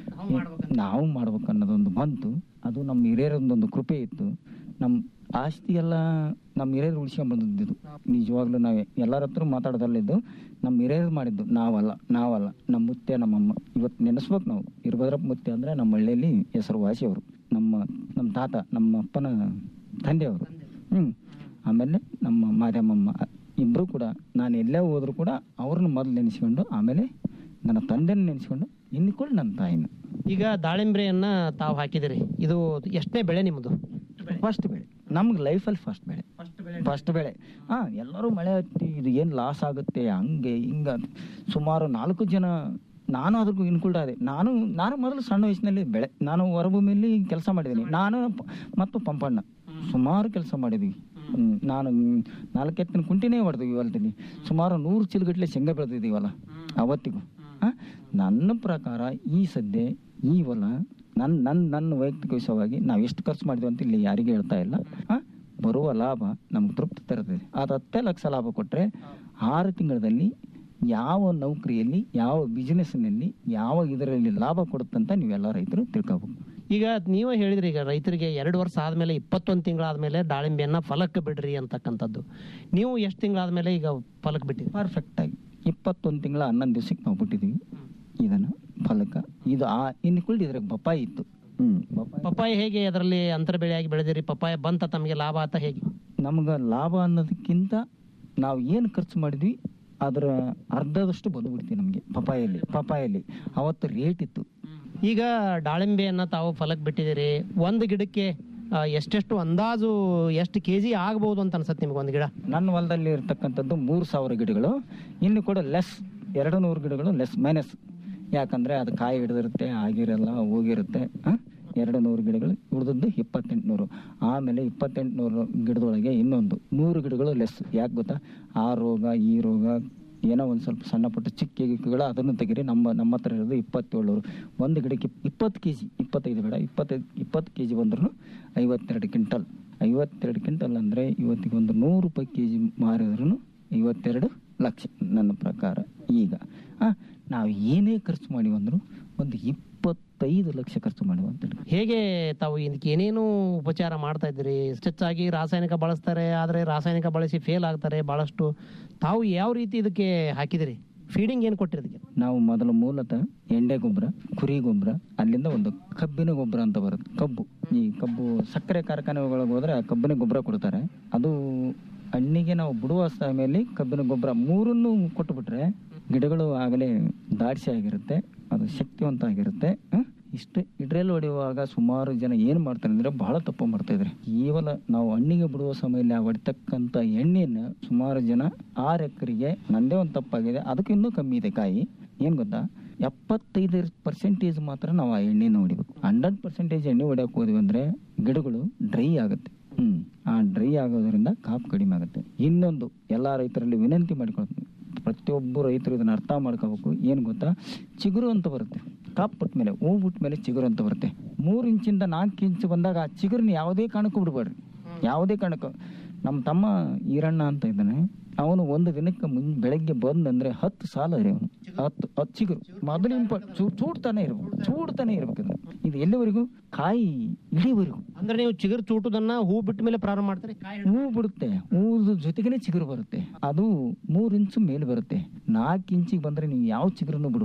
Speaker 12: ನಾವು ಮಾಡ್ಬೇಕು ಅನ್ನೋದೊಂದು ಬಂತು ಅದು ನಮ್ಮ ಹಿರಿಯರೊಂದೊಂದು ಕೃಪೆ ಇತ್ತು ನಮ್ಮ ಆಸ್ತಿ ಎಲ್ಲ ನಮ್ಮ ಹಿರಿಯರು ಉಳಿಸ್ಕೊಂಡ್ ಬಂದಿದ್ದು ನಿಜವಾಗ್ಲೂ ನಾವು ಎಲ್ಲರ ಹತ್ರ ಮಾತಾಡೋದಲ್ಲಿದ್ದು ನಮ್ಮ ಹಿರಿಯರು ಮಾಡಿದ್ದು ನಾವಲ್ಲ ನಾವಲ್ಲ ನಮ್ಮ ಮುತ್ತೆ ನಮ್ಮಮ್ಮ ಇವತ್ತು ನೆನೆಸ್ಬೇಕು ನಾವು ಇರ್ಭದ್ರಪ್ಪ ಮುತ್ತೆ ಅಂದರೆ ನಮ್ಮ ಹಳ್ಳಿಯಲ್ಲಿ ಹೆಸರುವಾಸಿ ಅವರು ನಮ್ಮ ನಮ್ಮ ತಾತ ನಮ್ಮ ಅಪ್ಪನ ತಂದೆಯವರು ಹ್ಞೂ ಆಮೇಲೆ ನಮ್ಮ ಮಾಧ್ಯಮಮ್ಮ ಇಬ್ಬರು ಕೂಡ ನಾನು ಎಲ್ಲೇ ಹೋದ್ರು ಕೂಡ ಅವ್ರನ್ನ ಮೊದಲು ನೆನೆಸ್ಕೊಂಡು ಆಮೇಲೆ ನನ್ನ ತಂದೆನ ನೆನೆಸ್ಕೊಂಡು ಇನ್ನು ಕೂಡ ನನ್ನ ತಾಯಿನ
Speaker 11: ಈಗ ದಾಳಿಂಬ್ರೆಯನ್ನ ತಾವು ಹಾಕಿದಿರಿ ಇದು ಎಷ್ಟನೇ ಬೆಳೆ ನಿಮ್ಮದು
Speaker 12: ಫಸ್ಟ್ ಬೆಳೆ ನಮ್ಗೆ ಲೈಫಲ್ಲಿ ಫಸ್ಟ್ ಬೆಳೆ ಫಸ್ಟ್ ಬೆಳೆ ಹಾಂ ಎಲ್ಲರೂ ಮಳೆ ಹತ್ತಿ ಇದು ಏನು ಲಾಸ್ ಆಗುತ್ತೆ ಹಂಗೆ ಹಿಂಗೆ ಅಂತ. ಸುಮಾರು ನಾಲ್ಕು ಜನ ನಾನು ಅದಕ್ಕೂ ಇನ್ಕ್ಲೂಡ್ ಆದೆ ನಾನು ನಾನು ಮೊದಲು ಸಣ್ಣ ವಯಸ್ಸಿನಲ್ಲಿ ಬೆಳೆ ನಾನು ಹೊರಭೂಮಿಯಲ್ಲಿ ಕೆಲಸ ಮಾಡಿದ್ದೀನಿ ನಾನು ಪ- ಮತ್ತು ಪಂಪಣ್ಣ ಸುಮಾರು ಕೆಲಸ ಮಾಡಿದ್ವಿ ಹ್ಮ್, ನಾನು ಹ್ಮ್, ನಾಲ್ಕೆತ್ತಿನ ಕುಂಟಿನೇ ಹೊಡೆದ್ವಿ ಹೊಲದಲ್ಲಿ ಸುಮಾರು ನೂರು ಚೀಲಗಟ್ಟಲೆ ಶೇಂಗಾ ಬೆಳೆದಿದ್ದೀವಲ್ಲ ಅವತ್ತಿಗೂ ಆ, ನನ್ನ ಪ್ರಕಾರ ಈ ಸದ್ಯ ಈ ಹೊಲ ನನ್ನ ನನ್ನ ನನ್ನ ವೈಯಕ್ತಿಕ ವಿಷಯವಾಗಿ ನಾವು ಎಷ್ಟು ಖರ್ಚು ಮಾಡಿದ್ವಿ ಅಂತ ಇಲ್ಲಿ ಯಾರಿಗೂ ಹೇಳ್ತಾ ಇಲ್ಲ ಆ, ಬರುವ ಲಾಭ ನಮ್ಗೆ ತೃಪ್ತಿ ತರ್ತದೆ ಅದು ಹತ್ತೇ ಲಕ್ಷ ಲಾಭ ಕೊಟ್ಟರೆ ಆರು ತಿಂಗಳಲ್ಲಿ ಯಾವ ನೌಕರಿಯಲ್ಲಿ ಯಾವ ಬಿಸ್ನೆಸ್ನಲ್ಲಿ ಯಾವ ಇದರಲ್ಲಿ ಲಾಭ ಕೊಡುತ್ತಂತ ನೀವೆಲ್ಲ ರೈತರು ತಿಳ್ಕೊಬೇಕು
Speaker 11: ಈಗ ನೀವೇ ಹೇಳಿದ್ರಿ ಈಗ ರೈತರಿಗೆ ಎರಡು ವರ್ಷ ಆದ್ಮೇಲೆ ಇಪ್ಪತ್ತೊಂದು ತಿಂಗಳಾದ್ಮೇಲೆ ದಾಳಿಂಬೆಯನ್ನ ಫಲಕ್ಕೆ ಬಿಡ್ರಿ ಅಂತಕ್ಕಂಥದ್ದು ನೀವು ಎಷ್ಟು ತಿಂಗಳಾದ್ಮೇಲೆ ಈಗ ಫಲಕ್ಕೆ ಬಿಟ್ಟಿರಿ
Speaker 12: ಪರ್ಫೆಕ್ಟ್ ಆಗಿ ಇಪ್ಪತ್ತೊಂದು ತಿಂಗಳ ಹನ್ನೊಂದು ದಿವಸಕ್ಕೆ ನಾವು ಬಿಟ್ಟಿದ್ದೀವಿ ಇದನ್ನು ಫಲಕ ಇದು ಆ ಇನ್ಕ್ಲೂಡ್ ಇದ್ರಾಗ ಬಪ್ಪಾಯಿ ಇತ್ತು ಹ್ಮ್ ಬಪ್ಪಾಯಿ
Speaker 11: ಪಪ್ಪಾಯ ಹೇಗೆ ಅದರಲ್ಲಿ ಅಂತರ ಬೆಳೆಯಾಗಿ ಬೆಳೆದಿರಿ ಪಪ್ಪಾಯ ಬಂತ ತಮಗೆ ಲಾಭ ಆತ ಹೇಗೆ
Speaker 12: ನಮ್ಗೆ ಲಾಭ ಅನ್ನೋದಕ್ಕಿಂತ ನಾವು ಏನು ಖರ್ಚು ಮಾಡಿದ್ವಿ ಅದರ ಅರ್ಧದಷ್ಟು ಬಂದುಬಿಡ್ತೀವಿ ನಮಗೆ ಪಪಾಯಲ್ಲಿ ಪಪಾಯಲ್ಲಿ ಅವತ್ತು ರೇಟ್ ಇತ್ತು
Speaker 11: ಈಗ ದಾಳಿಂಬೆಯನ್ನ ತಾವು ಫಲಕ್ಕೆ ಬಿಟ್ಟಿದ್ದೀರಿ ಒಂದು ಗಿಡಕ್ಕೆ ಆ, ಎಷ್ಟೆಷ್ಟು ಅಂದಾಜು ಎಷ್ಟು ಕೆ ಜಿ ಆಗ್ಬೋದು ಅಂತ ಅನ್ಸತ್ತೆ ನಿಮ್ಗೆ ಒಂದು ಗಿಡ
Speaker 12: ನನ್ನ ಹೊಲದಲ್ಲಿ ಇರ್ತಕ್ಕಂಥದ್ದು ಮೂರು ಸಾವಿರ ಗಿಡಗಳು ಇನ್ನು ಕೂಡ ಲೆಸ್ ಎರಡು ನೂರು ಗಿಡಗಳು ಲೆಸ್ ಮೈನಸ್ ಯಾಕಂದರೆ ಅದು ಕಾಯಿ ಹಿಡಿದಿರುತ್ತೆ ಆಗಿರಲ್ಲ ಹೋಗಿರುತ್ತೆ ಆ? ಎರಡು ನೂರು ಗಿಡಗಳು ಉಳಿದದ್ದು ಇಪ್ಪತ್ತೆಂಟು ನೂರು ಆಮೇಲೆ ಇಪ್ಪತ್ತೆಂಟು ನೂರು ಗಿಡದೊಳಗೆ ಇನ್ನೊಂದು ನೂರು ಗಿಡಗಳು ಲೆಸ್ ಯಾಕೆ ಗೊತ್ತಾ ಆ ರೋಗ ಈ ರೋಗ ಏನೋ ಒಂದು ಸ್ವಲ್ಪ ಸಣ್ಣ ಪುಟ್ಟ ಚಿಕ್ಕ ಗಿಡಗಳು ಅದನ್ನು ತೆಗೀರಿ ನಮ್ಮ ನಮ್ಮ ಹತ್ರ ಇರೋದು ಇಪ್ಪತ್ತೇಳು ಒಂದು ಗಿಡಕ್ಕೆ ಇಪ್ಪತ್ತು ಕೆ ಜಿ ಇಪ್ಪತ್ತೈದು ಬೇಡ ಇಪ್ಪತ್ತೈದು ಇಪ್ಪತ್ತು ಕೆ ಜಿ ಬಂದ್ರೂ ಐವತ್ತೆರಡು ಕ್ವಿಂಟಲ್ ಐವತ್ತೆರಡು ಕ್ವಿಂಟಲ್ ಅಂದರೆ ಇವತ್ತಿಗೆ ಒಂದು ನೂರು ರೂಪಾಯಿ ಕೆ ಜಿ ಮಾರಿದ್ರೂ ಐವತ್ತೆರಡು ಲಕ್ಷ ನನ್ನ ಪ್ರಕಾರ ಈಗ ಆ, ನಾವು ಏನೇ ಖರ್ಚು ಮಾಡಿ ಅಂದರೂ ಒಂದು ಇಪ್ಪತ್ತೈದು ಲಕ್ಷ ಖರ್ಚು ಮಾಡುವ ಅಂತೇಳಿ
Speaker 11: ಹೇಗೆ ತಾವು ಇದಕ್ಕೆ ಏನೇನು ಉಪಚಾರ ಮಾಡ್ತಾ ಇದ್ದೀರಿ ಹೆಚ್ಚಾಗಿ ರಾಸಾಯನಿಕ ಬಳಸ್ತಾರೆ ಆದರೆ ರಾಸಾಯನಿಕ ಬಳಸಿ ಫೇಲ್ ಆಗ್ತಾರೆ ಬಹಳಷ್ಟು ತಾವು ಯಾವ ರೀತಿ ಇದಕ್ಕೆ ಹಾಕಿದಿರಿ ಫೀಡಿಂಗ್ ಏನು ಕೊಟ್ಟಿರಿ ಇದಕ್ಕೆ
Speaker 12: ನಾವು ಮೊದಲು ಮೂಲತಃ ಎಂಡೆ ಗೊಬ್ಬರ ಕುರಿ ಗೊಬ್ಬರ ಅಲ್ಲಿಂದ ಒಂದು ಕಬ್ಬಿನ ಗೊಬ್ಬರ ಅಂತ ಬರುತ್ತೆ ಕಬ್ಬು ಈ ಕಬ್ಬು ಸಕ್ಕರೆ ಕಾರ್ಖಾನೆಗಳಿಗೆ ಹೋದ್ರೆ ಆ ಕಬ್ಬಿನ ಗೊಬ್ಬರ ಕೊಡ್ತಾರೆ ಅದು ಹಣ್ಣಿಗೆ ನಾವು ಬಿಡುವ ಸಮಯದಲ್ಲಿ ಕಬ್ಬಿನ ಗೊಬ್ಬರ ಮೂರನ್ನು ಕೊಟ್ಟುಬಿಟ್ರೆ ಗಿಡಗಳು ಆಗಲೇ ದಾಡಿಸಿ ಆಗಿರುತ್ತೆ ಅದು ಶಕ್ತಿವಂತ ಆಗಿರುತ್ತೆ ಹ? ಇಷ್ಟು ಇಡ್ರೆಲ್ ಹೊಡೆಯುವಾಗ ಸುಮಾರು ಜನ ಏನು ಮಾಡ್ತಾರೆ ಅಂದ್ರೆ ಬಹಳ ತಪ್ಪು ಮಾಡ್ತಾ ಇದ್ದಾರೆ ಕೇವಲ ನಾವು ಹಣ್ಣಿಗೆ ಬಿಡುವ ಸಮಯದಲ್ಲಿ ಆ ಹೊಡಿತಕ್ಕಂಥ ಎಣ್ಣೆಯನ್ನು ಸುಮಾರು ಜನ ಆರು ಎಕರೆಗೆ ನಂದೇ ಒಂದು ತಪ್ಪಾಗಿದೆ ಅದಕ್ಕೆ ಇನ್ನೂ ಕಮ್ಮಿ ಇದೆ ಕಾಯಿ ಏನು ಗೊತ್ತಾ ಎಪ್ಪತ್ತೈದು ಪರ್ಸೆಂಟೇಜ್ ಮಾತ್ರ ನಾವು ಆ ಎಣ್ಣೆನ ಹೊಡಿಬೇಕು ಹಂಡ್ರೆಡ್ ಪರ್ಸೆಂಟೇಜ್ ಎಣ್ಣೆ ಹೊಡ್ಯಕ್ಕೆ ಹೋದ್ವಿ ಅಂದರೆ ಗಿಡಗಳು ಡ್ರೈ ಆಗುತ್ತೆ ಹ್ಮ್ ಆ ಡ್ರೈ ಆಗೋದ್ರಿಂದ ಕಾಪು ಕಡಿಮೆ ಆಗುತ್ತೆ ಇನ್ನೊಂದು ಎಲ್ಲ ರೈತರಲ್ಲಿ ವಿನಂತಿ ಮಾಡಿಕೊಳ್ತೀನಿ ಪ್ರತಿಯೊಬ್ಬ ರೈತರು ಇದನ್ನ ಅರ್ಥ ಮಾಡ್ಕೋಬೇಕು ಏನು ಗೊತ್ತಾ ಚಿಗುರು ಅಂತ ಬರುತ್ತೆ ಕಾಪು ಬಿಟ್ಟ ಮೇಲೆ ಹೂ ಬಿಟ್ಟ ಮೇಲೆ ಚಿಗುರು ಅಂತ ಬರುತ್ತೆ ಮೂರು ಇಂಚಿಂದ ನಾಲ್ಕು ಇಂಚು ಬಂದಾಗ ಆ ಚಿಗುರನ್ನ ಯಾವುದೇ ಕಾರಣಕ್ಕೂ ಬಿಡಬೇಡ್ರಿ ಯಾವುದೇ ಕಾರಣಕ್ಕೂ ನಮ್ಮ ತಮ್ಮ ಈರಣ್ಣ ಅಂತ ಇದ್ದಾನೆ ಅವನು ಒಂದು ದಿನಕ್ಕೆ ಮುನ್ ಬೆಳಗ್ಗೆ ಬಂದಂದ್ರೆ ಹತ್ತು ಸಾಲ ರೀ ಅವನು ಹತ್ತು ಹತ್ತು ಚಿಗುರು ಮೊದಲು ಇಂಪ ಚೂ- ಚೂಡ್ತಾನೆ ಇರ್ಬೇಕು ಚೂಡ್ತಾನೆ ಇರ್ಬೇಕು ಇದನ್ನ. ಇದು ಎಲ್ಲಿವರೆಗೂ ಕಾಯಿ ಇಡೀವರೆಗೂ
Speaker 11: ಅಂದ್ರೆ ನೀವು ಚಿಗುರು ಚೂಟುದನ್ನ ಹೂ ಬಿಟ್ಟ ಮೇಲೆ ಪ್ರಾರಂಭ ಮಾಡ್ತಾರೆ ಕಾಯಿ
Speaker 12: ಹೂ ಬಿಡುತ್ತೆ ಹೂದ ಜೊತೆಗೇನೆ ಚಿಗುರು ಬರುತ್ತೆ ಅದು ಮೂರ್ ಇಂಚು ಮೇಲೆ ಬರುತ್ತೆ ನಾಲ್ಕು ಇಂಚಿಗೆ ಬಂದ್ರೆ ನೀವು ಯಾವ ಚಿಗುರನ್ನು ಬಿಡಬೇಡಿ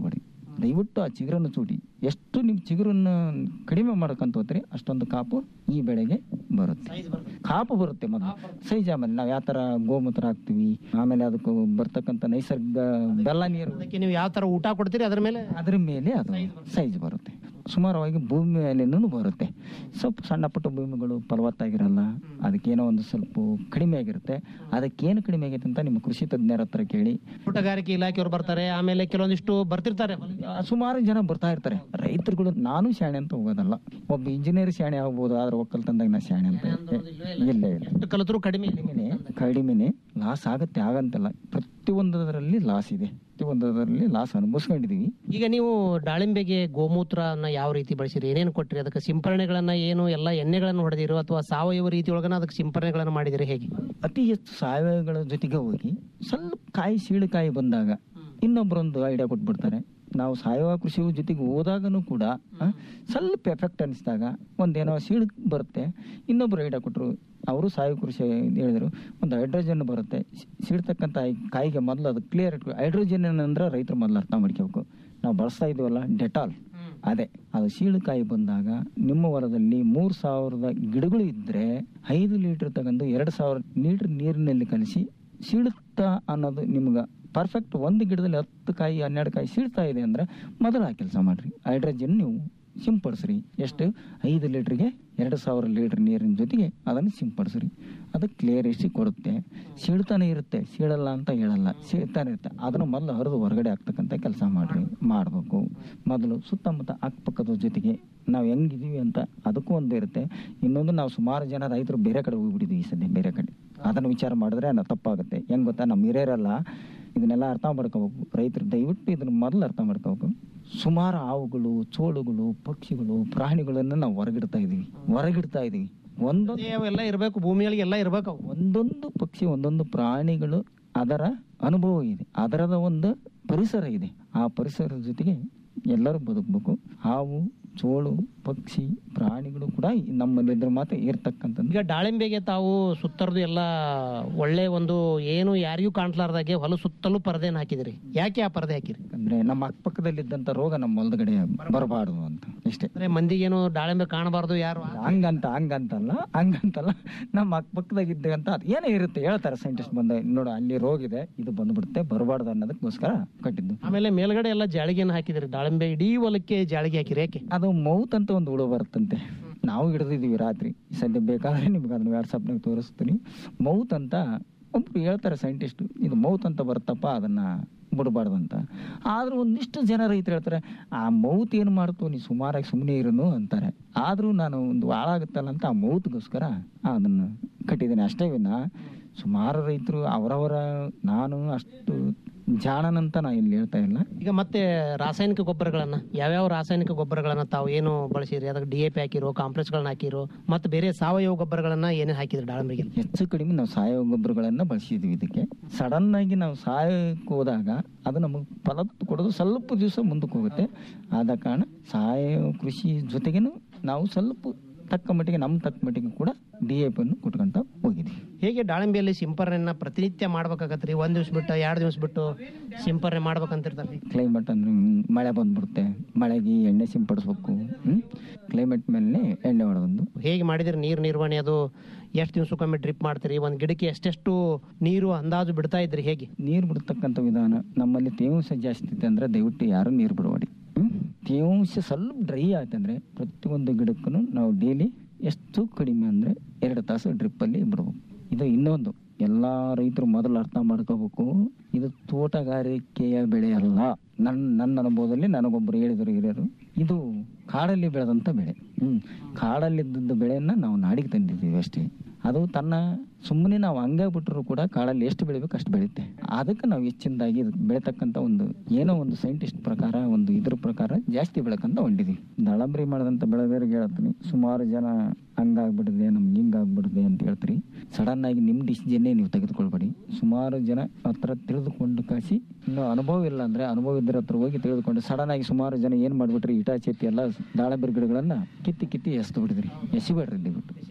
Speaker 12: ದಯವಿಟ್ಟು ಆ ಚಿಗುರನ್ನು ಚೂಟಿ ಎಷ್ಟು ನೀವು ಚಿಗುರನ್ನು ಕಡಿಮೆ ಮಾಡ್ಕೊಂತ ಹೋಗ್ತೀರಿ ಅಷ್ಟೊಂದು ಕಾಪು ಈ ಬೆಳೆಗೆ ಬರುತ್ತೆ ಕಾಪು ಬರುತ್ತೆ ಮೊದಲು ಸೈಜ್ ಆಮೇಲೆ ನಾವು ಯಾವ ತರ ಗೋಮೂತ್ರ ಹಾಕ್ತಿವಿ ಆಮೇಲೆ ಅದಕ್ಕೆ ಬರ್ತಕ್ಕಂಥ ನೈಸರ್ಗಿಕ ಬೆಲ್ಲ ನೀರು
Speaker 11: ಅದಕ್ಕೆ ನೀವು ಯಾವ ತರ ಊಟ ಕೊಡ್ತೀರಿ ಅದ್ರ ಮೇಲೆ
Speaker 12: ಅದ್ರ ಮೇಲೆ ಅದು ಸೈಜ್ ಬರುತ್ತೆ ಸುಮಾರವಾಗಿ ಭೂಮಿ ಮೇಲೇನೂ ಬರುತ್ತೆ ಸ್ವಲ್ಪ ಸಣ್ಣ ಪುಟ್ಟ ಭೂಮಿಗಳು ಫಲವತ್ತಾಗಿರಲ್ಲ ಅದಕ್ಕೇನೋ ಒಂದು ಸ್ವಲ್ಪ ಕಡಿಮೆ ಆಗಿರುತ್ತೆ ಅದಕ್ಕೇನು ಕಡಿಮೆ ಆಗೈತೆ ಅಂತ ನಿಮ್ಮ ಕೃಷಿ ತಜ್ಞರ ಹತ್ರ ಕೇಳಿ
Speaker 11: ತೋಟಗಾರಿಕೆ ಇಲಾಖೆಯವರು ಬರ್ತಾರೆ ಆಮೇಲೆ ಕೆಲವೊಂದಿಷ್ಟು ಬರ್ತಿರ್ತಾರೆ
Speaker 12: ಆ, ಸುಮಾರು ಜನ ಬರ್ತಾ ಇರ್ತಾರೆ ರೈತರುಗಳು ನಾನು ಶಾಣೆ ಅಂತ ಹೋಗೋದಲ್ಲ ಒಬ್ಬ ಇಂಜಿನಿಯರ್ ಶಾಣೆ ಆಗ್ಬೋದು ಆದ್ರೆ ಒಕ್ಕಲ್ತಂದಾಗ ನಾ ಶಾಣೆ ಅಂತ ಇಲ್ಲ ಇಲ್ಲ
Speaker 11: ಕಲಿತರು ಕಡಿಮೆ
Speaker 12: ಕಡಿಮೆನೆ ಕಡಿಮೆನೆ ಲಾಸ್ ಆಗತ್ತೆ ಆಗಂತಲ್ಲ ಪ್ರತಿಯೊಂದರಲ್ಲಿ ಲಾಸ್ ಇದೆ ಪ್ರತಿಯೊಂದರಲ್ಲಿ ಲಾಸ್ ಅನುಭವಿಸ್ಕೊಂಡಿದೀವಿ
Speaker 11: ಈಗ ನೀವು ದಾಳಿಂಬೆಗೆ ಗೋಮೂತ್ರನ ಯಾವ ರೀತಿ ಬಳಸಿರಿ ಏನೇನು ಕೊಟ್ಟಿರಿ ಅದಕ್ಕೆ ಸಿಂಪರಣೆಗಳನ್ನ ಏನು ಎಲ್ಲ ಎಣ್ಣೆಗಳನ್ನು ಹೊಡೆದಿರೋ ಅಥವಾ ಸಾವಯವ ರೀತಿ ಒಳಗನ ಅದಕ್ಕೆ ಸಿಂಪರಣೆಗಳನ್ನು ಮಾಡಿದಿರಿ ಹೇಗೆ
Speaker 12: ಅತಿ ಹೆಚ್ಚು ಸಾವಯವಗಳ ಜೊತೆಗೆ ಹೋಗಿ ಸ್ವಲ್ಪ ಕಾಯಿ ಸೀಳುಕಾಯಿ ಬಂದಾಗ ಇನ್ನೊಬ್ಬರೊಂದು ಐಡಿಯಾ ಕೊಟ್ಬಿಡ್ತಾರೆ ನಾವು ಸಾವಯವ ಕೃಷಿ ಜೊತೆಗೆ ಹೋದಾಗನು ಕೂಡ ಆ, ಸ್ವಲ್ಪ ಎಫೆಕ್ಟ್ ಅನಿಸಿದಾಗ ಒಂದೇನೋ ಸೀಳು ಬರುತ್ತೆ ಇನ್ನೊಬ್ರು ಐಡಿಯಾ ಕೊಟ್ಟರು ಅವರು ಸಾವಯವ ಕೃಷಿ ಹೇಳಿದ್ರು ಒಂದು ಹೈಡ್ರೋಜನ್ ಬರುತ್ತೆ ಸಿ- ಸೀಳ್ತಕ್ಕಂಥ ಈ ಕಾಯಿಗೆ ಮೊದಲು ಅದು ಕ್ಲಿಯರ್ ಇಟ್ಕೊ ಹೈಡ್ರೋಜನ್ ಏನಂದ್ರೆ ರೈತರು ಮೊದಲು ಅರ್ಥ ಮಾಡ್ಕೋಬೇಕು ನಾವು ಬಳಸ್ತಾ ಇದೀವಲ್ಲ ಡೆಟಾಲ್ ಅದೇ ಅದು ಸೀಳುಕಾಯಿ ಬಂದಾಗ ನಿಮ್ಮ ಹೊಲದಲ್ಲಿ ಮೂರ್ ಸಾವಿರದ ಗಿಡಗಳು ಇದ್ರೆ ಐದು ಲೀಟರ್ ತಗೊಂಡು ಎರಡು ಸಾವಿರ ಲೀಟರ್ ನೀರಿನಲ್ಲಿ ಕಲಿಸಿ ಸೀಳುತ್ತಾ ಅನ್ನೋದು ನಿಮ್ಗೆ ಪರ್ಫೆಕ್ಟ್ ಒಂದು ಗಿಡದಲ್ಲಿ ಹತ್ತು ಕಾಯಿ ಹನ್ನೆರಡು ಕಾಯಿ ಸೀಳ್ತಾ ಇದೆ ಅಂದ್ರೆ ಮೊದಲು ಆ ಕೆಲಸ ಮಾಡ್ರಿ ಹೈಡ್ರೋಜನ್ ನೀವು ಸಿಂಪಡಿಸ್ರಿ ಎಷ್ಟು ಐದು ಲೀಟ್ರಿಗೆ ಎರಡು ಸಾವಿರ ಲೀಟರ್ ನೀರಿನ ಜೊತೆಗೆ ಅದನ್ನು ಸಿಂಪಡಿಸ್ರಿ ಅದು ಕ್ಲಿಯರಿಸಿ ಕೊಡುತ್ತೆ ಸೀಳ್ತಾನೆ ಇರುತ್ತೆ ಸೀಳಲ್ಲ ಅಂತ ಹೇಳಲ್ಲ ಸೀಳ್ತಾನೆ ಇರುತ್ತೆ ಅದನ್ನು ಮೊದಲು ಹರಿದು ಹೊರಗಡೆ ಹಾಕ್ತಕ್ಕಂಥ ಕೆಲಸ ಮಾಡ್ರಿ ಮಾಡಬೇಕು ಮೊದಲು ಸುತ್ತಮುತ್ತ ಅಕ್ಕಪಕ್ಕದ ಜೊತೆಗೆ ನಾವು ಹೆಂಗಿದೀವಿ ಅಂತ ಅದಕ್ಕೂ ಒಂದು ಇರುತ್ತೆ ಇನ್ನೊಂದು ನಾವು ಸುಮಾರು ಜನ ರೈತರು ಬೇರೆ ಕಡೆ ಹೋಗ್ಬಿಟ್ಟಿದ್ವಿ ಈ ಸದ್ಯ ಬೇರೆ ಕಡೆ ಅದನ್ನು ವಿಚಾರ ಮಾಡಿದ್ರೆ ನಾವು ತಪ್ಪಾಗುತ್ತೆ ಹೆಂಗ್ ಗೊತ್ತಾ ನಮ್ಮ ಹಿರಿಯರೆಲ್ಲ ಇದನ್ನೆಲ್ಲ ಅರ್ಥ ಮಾಡ್ಕೋಬೇಕು ರೈತರು ದಯವಿಟ್ಟು ಇದನ್ನ ಮೊದಲು ಅರ್ಥ ಮಾಡ್ಕೋಬೇಕು ಸುಮಾರು ಹಾವುಗಳು ಚೋಳುಗಳು ಪಕ್ಷಿಗಳು ಪ್ರಾಣಿಗಳನ್ನ ನಾವು ಹೊರಗಿಡ್ತಾ ಇದೀವಿ ಹೊರಗಿಡ್ತಾ ಇದೀವಿ ಒಂದೊಂದು
Speaker 11: ಅವೆಲ್ಲ ಇರಬೇಕು ಭೂಮಿಯೊಳಗೆ ಎಲ್ಲ ಇರಬೇಕು ಅವು
Speaker 12: ಒಂದೊಂದು ಪಕ್ಷಿ ಒಂದೊಂದು ಪ್ರಾಣಿಗಳು ಅದರ ಅನುಭವ ಇದೆ ಅದರದ ಒಂದು ಪರಿಸರ ಇದೆ ಆ ಪರಿಸರದ ಜೊತೆಗೆ ಎಲ್ಲರೂ ಬದುಕಬೇಕು ಹಾವು ಚೋಳು ಪಕ್ಷಿ ಪ್ರಾಣಿಗಳು ಕೂಡ ನಮ್ಮಲ್ಲಿ ಇದ್ರ ಮಾತ್ರ ಇರ್ತಕ್ಕಂಥದ್ದು
Speaker 11: ಈಗ ದಾಳಿಂಬೆಗೆ ತಾವು ಸುತ್ತರದು ಎಲ್ಲ ಒಳ್ಳೆ ಒಂದು ಏನು ಯಾರಿಗೂ ಕಾಣ್ಲಾರ್ದಾಗೆ ಹೊಲ ಸುತ್ತಲೂ ಪರದೆನ ಹಾಕಿದಿರಿ ಯಾಕೆ ಆ ಪರದೆ ಹಾಕಿರಿ
Speaker 12: ಅಂದ್ರೆ ನಮ್ಮ ಅಕ್ಕಪಕ್ಕದಲ್ಲಿದ್ದಂತ ರೋಗ ನಮ್ಮ ಹೊಲದಗಡೆ ಬರಬಾರ್ದು ಅಂತ ಇಷ್ಟೇ
Speaker 11: ಅಂದ್ರೆ ಮಂದಿಗೇನು ದಾಳಿಂಬೆ ಕಾಣಬಾರ್ದು ಯಾರು
Speaker 12: ಹಂಗಂತ ಹಂಗಂತಲ್ಲ ಹಂಗಂತಲ್ಲ ನಮ್ಮ ಅಕ್ಕಪಕ್ಕದಾಗ ಇದ್ದಂತ ಅದ್ ಏನೇ ಇರುತ್ತೆ ಹೇಳ್ತಾರೆ ಸೈಂಟಿಸ್ಟ್ ಬಂದ ನೋಡು ಅಲ್ಲಿ ರೋಗ ಇದೆ ಇದು ಬಂದ್ಬಿಡುತ್ತೆ ಬರಬಾರ್ದು ಅನ್ನೋದಕ್ಕೋಸ್ಕರ ಕಟ್ಟಿದ್ದು
Speaker 11: ಆಮೇಲೆ ಮೇಲ್ಗಡೆ ಎಲ್ಲ ಜಾಳಿಗೆನ ಹಾಕಿದಿರಿ ದಾಳಿಂಬೆ ಇಡೀ ಹೊಲಕ್ಕೆ ಜಾಳಿಗೆ ಹಾಕಿರಿ ಯಾಕೆ
Speaker 12: ಅದು ಮೌತ್ ಅಂತ ಒಂದು ಹುಳು ಬರುತ್ತಂತೆ ನಾವು ಹಿಡಿದಿದ್ದೀವಿ ರಾತ್ರಿ ಸದ್ಯ ಬೇಕಾದ್ರೆ ನಿಮ್ಗೆ ಅದನ್ನ ವಾಟ್ಸಪ್ನಾಗ ತೋರಿಸ್ತೀನಿ ಮೌತ್ ಅಂತ ಒಬ್ರು ಹೇಳ್ತಾರೆ ಸೈಂಟಿಸ್ಟ್ ಇದು ಮೌತ್ ಅಂತ ಬರುತ್ತಪ್ಪ ಅದನ್ನ ಬಿಡಬಾರ್ದು ಅಂತ ಆದ್ರೂ ಒಂದಿಷ್ಟು ಜನ ರೈತರು ಹೇಳ್ತಾರೆ ಆ ಮೌತ್ ಏನು ಮಾಡ್ತು ನೀ ಸುಮಾರಾಗಿ ಸುಮ್ಮನೆ ಇರುನು ಅಂತಾರೆ ಆದ್ರೂ ನಾನು ಒಂದು ಹಾಳಾಗುತ್ತಲ್ಲ ಅಂತ ಆ ಮೌತ್ಗೋಸ್ಕರ ಅದನ್ನು ಕಟ್ಟಿದ್ದೇನೆ ಅಷ್ಟೇ ವಿನ ಸುಮಾರು ರೈತರು ಅವರವರ ನಾನು ಅಷ್ಟು ಜಾಣನಂತ ನಾ ಇಲ್ಲಿ ಹೇಳ್ತಾ ಇಲ್ಲ
Speaker 11: ಈಗ ಮತ್ತೆ ರಾಸಾಯನಿಕ ಗೊಬ್ಬರಗಳನ್ನ ಯಾವ್ಯಾವ ರಾಸಾಯನಿಕ ಗೊಬ್ಬರಗಳನ್ನ ತಾವು ಏನು ಬಳಸಿರಿ ಅದಕ್ಕೆ ಡಿ ಎ ಪಿ ಹಾಕಿರೋ ಕಾಂಪ್ಲೆಕ್ಸ್ಗಳನ್ನ ಹಾಕಿರೋ ಮತ್ತೆ ಬೇರೆ ಸಾವಯವ ಗೊಬ್ಬರಗಳನ್ನ ಏನೇನು ಹಾಕಿದ್ರಿ ದಾಳಿಂಬೆಗೆ
Speaker 12: ಹೆಚ್ಚು ಕಡಿಮೆ ನಾವು ಸಾವಯವ ಗೊಬ್ಬರಗಳನ್ನ ಬಳಸಿದ್ವಿ ಇದಕ್ಕೆ ಸಡನ್ ಆಗಿ ನಾವು ಸಾವಯವಕ್ಕೆ ಹೋದಾಗ ಅದು ನಮಗೆ ಫಲ ಕೊಡೋದು ಸ್ವಲ್ಪ ದಿವಸ ಮುಂದಕ್ಕೆ ಹೋಗುತ್ತೆ ಆದ ಕಾರಣ ಸಾವಯವ ಕೃಷಿ ಜೊತೆಗೇನು ನಾವು ಸ್ವಲ್ಪ ತಕ್ಕ ಮಟ್ಟಿಗೆ ನಮ್ಮ ತಕ್ಕ ಮಟ್ಟಿಗೆ ಕೂಡ ಡಿ ಎ ಪಿಯನ್ನು ಕೊಟ್ಕೊಂತ ಹೋಗಿದ್ವಿ
Speaker 11: ಹೇಗೆ ದಾಳಿಂಬೆಯಲ್ಲಿ ಸಿಂಪರಣೆಯನ್ನ ಪ್ರತಿನಿತ್ಯ ಮಾಡ್ಬೇಕಾಗತ್ರಿ ಒಂದ್ ದಿವ್ಸ ಬಿಟ್ಟು ಎರಡು ದಿವ್ಸ ಬಿಟ್ಟು ಸಿಂಪರಣೆ ಮಾಡ್ಬೇಕಂತಿರ್ತಾರೆ
Speaker 12: ಕ್ಲೈಮೇಟ್ ಅಂದ್ರೆ ಹ್ಮ್, ಮಳೆ ಬಂದ್ಬಿಡುತ್ತೆ ಮಳೆಗೆ ಎಣ್ಣೆ ಸಿಂಪಡಿಸ್ಬೇಕು ಹ್ಮ್ ಕ್ಲೈಮೇಟ್ ಮೇಲೆ ಎಣ್ಣೆ ಹೊಡೆದೊಂದು
Speaker 11: ಹೇಗೆ ಮಾಡಿದ್ರಿ ನೀರು ನಿರ್ವಹಣೆ ಅದು ಎಷ್ಟು ದಿವ್ಸಕ್ಕೊಮ್ಮೆ ಡ್ರಿಪ್ ಮಾಡ್ತೀರಿ ಒಂದ್ ಗಿಡಕ್ಕೆ ಎಷ್ಟೆಷ್ಟು ನೀರು ಅಂದಾಜು ಬಿಡ್ತಾ ಇದ್ರಿ ಹೇಗೆ
Speaker 12: ನೀರು ಬಿಡ್ತಕ್ಕಂಥ ವಿಧಾನ ನಮ್ಮಲ್ಲಿ ತೇವಾಂಶ ಜಾಸ್ತಿ ಇದೆ ಅಂದ್ರೆ ದಯವಿಟ್ಟು ಯಾರು ನೀರು ಬಿಡಬೇಡಿ ಹ್ಮ್? ತೇವಾಂಶ ಸ್ವಲ್ಪ ಡ್ರೈ ಆಯ್ತಂದ್ರೆ ಪ್ರತಿಯೊಂದು ಗಿಡಕ್ಕೂ ನಾವು ಡೈಲಿ ಎಷ್ಟು ಕಡಿಮೆ ಅಂದ್ರೆ ಎರಡು ತಾಸು ಡ್ರಿಪ್ಪಲ್ಲಿ ಬಿಡ್ಬೇಕು ಇದು ಇನ್ನೊಂದು ಎಲ್ಲ ರೈತರು ಮೊದಲು ಅರ್ಥ ಮಾಡ್ಕೋಬೇಕು ಇದು ತೋಟಗಾರಿಕೆಯ ಬೆಳೆ ಅಲ್ಲ ನನ್ನ ನನ್ನ ಅನುಭವದಲ್ಲಿ ನನಗೊಬ್ಬರು ಹೇಳಿದರು ಹಿರಿಯರು ಇದು ಕಾಡಲ್ಲಿ ಬೆಳೆದಂಥ ಬೆಳೆ ಹ್ಮ್ ಕಾಡಲ್ಲಿದ್ದ ಬೆಳೆಯನ್ನ ನಾವು ನಾಡಿಗೆ ತಂದಿದ್ದೀವಿ ಅಷ್ಟೇ ಅದು ತನ್ನ ಸುಮ್ಮನೆ ನಾವು ಹಂಗೆ ಬಿಟ್ಟರು ಕೂಡ ಕಾಡಲ್ಲಿ ಎಷ್ಟು ಬೆಳಿಬೇಕು ಅಷ್ಟು ಬೆಳೆಯುತ್ತೆ ಅದಕ್ಕೆ ನಾವು ಹೆಚ್ಚಿನದಾಗಿ ಇದು ಬೆಳೆತಕ್ಕಂಥ ಒಂದು ಏನೋ ಒಂದು ಸೈಂಟಿಸ್ಟ್ ಪ್ರಕಾರ ಒಂದು ಇದ್ರ ಪ್ರಕಾರ ಜಾಸ್ತಿ ಬೆಳಕಂತ ಹೊಂಟಿದೀವಿ ದಾಳಂಬರಿ ಮಾಡಿದಂಥ ಬೆಳೆಗಾರರಿಗೆ ಹೇಳ್ತೀನಿ ಸುಮಾರು ಜನ ಹಂಗಾಗ್ಬಿಡಿದೆ ನಮ್ಗೆ ಹಿಂಗಾಗ್ಬಿಡಿದೆ ಅಂತ ಹೇಳ್ತೀರಿ ಸಡನ್ ಆಗಿ ನಿಮ್ಮ ಡಿಸಿಷನ್ನೇ ನೀವು ತೆಗೆದುಕೊಳ್ಬೇಡಿ ಸುಮಾರು ಜನ ಹತ್ರ ತಿಳಿದುಕೊಂಡು ಕಳಿಸಿ ಇನ್ನು ಅನುಭವ ಇಲ್ಲ ಅಂದ್ರೆ ಅನುಭವ ಇದ್ರ ಹತ್ರ ಹೋಗಿ ತಿಳಿದುಕೊಂಡು ಸಡನ್ ಆಗಿ ಸುಮಾರು ಜನ ಏನ್ ಮಾಡ್ಬಿಟ್ರಿ ಇಟಾಚೆತ್ತಿ ಎಲ್ಲ ದಾಳಂಬರಿ ಗಿಡಗಳನ್ನ ಕಿತ್ತಿ ಕಿತ್ತಿ ಎಸ್ದು ಬಿಡಿದ್ರಿ ಎಸಿಬೇಡ್ರಿ ದಯವಿಟ್ಟು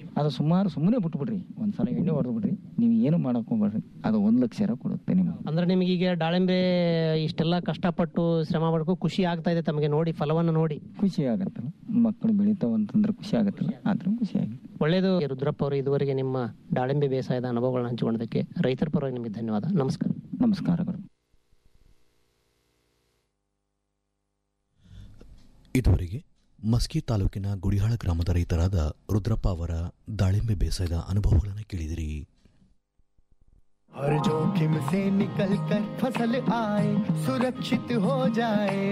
Speaker 12: ಅದು ಸುಮಾರು ಸುಮ್ಮನೆ ಬಿಟ್ಬಿಡ್ರಿ ಒಂದ್ಸಲ ಎಣ್ಣೆ ಹೊಡೆದು ಬಿಡ್ರಿ ನೀವು ಏನು ಮಾಡಕ್ ಹೋಗ್ಬೇಡ್ರಿ ಅದು ಒಂದ್ ಲಕ್ಷ ಕೊಡುತ್ತೆ ನಿಮ್ಗೆ
Speaker 11: ಅಂದ್ರೆ ನಿಮಗೀಗ ದಾಳಿಂಬೆ ಇಷ್ಟೆಲ್ಲ ಕಷ್ಟಪಟ್ಟು ಶ್ರಮ ಪಡ್ಕೊ ಖುಷಿ ಆಗ್ತಾ ಇದೆ ತಮಗೆ ನೋಡಿ ಫಲವನ್ನು ನೋಡಿ
Speaker 12: ಖುಷಿ ಆಗತ್ತಲ್ಲ ಮಕ್ಕಳು ಬೆಳಿತಾವ ಅಂತಂದ್ರೆ ಖುಷಿ ಆಗತ್ತಲ್ಲ ಆದ್ರೂ ಖುಷಿ ಆಗಿ
Speaker 11: ಒಳ್ಳೇದು ರುದ್ರಪ್ಪ ಅವರು ಇದುವರೆಗೆ ನಿಮ್ಮ ದಾಳಿಂಬೆ ಬೇಸಾಯದ ಅನುಭವಗಳನ್ನ ಹಂಚಿಕೊಂಡದಕ್ಕೆ ರೈತರ ಪರವಾಗಿ ನಿಮಗೆ ಧನ್ಯವಾದ ನಮಸ್ಕಾರ
Speaker 12: ನಮಸ್ಕಾರಗಳು
Speaker 5: ಇದುವರೆಗೆ ಮಸ್ಕಿ ತಾಲೂಕಿನ ಗುಡಿಹಾಳ ಗ್ರಾಮದ ರೈತರಾದ ರುದ್ರಪ್ಪ ಅವರ ದಾಳಿಂಬೆ ಬೇಸಾಯದ ಅನುಭವಗಳನ್ನು ಕೇಳಿದಿರಿ
Speaker 9: हर जोखिम से निकल कर फसल आए सुरक्षित हो जाए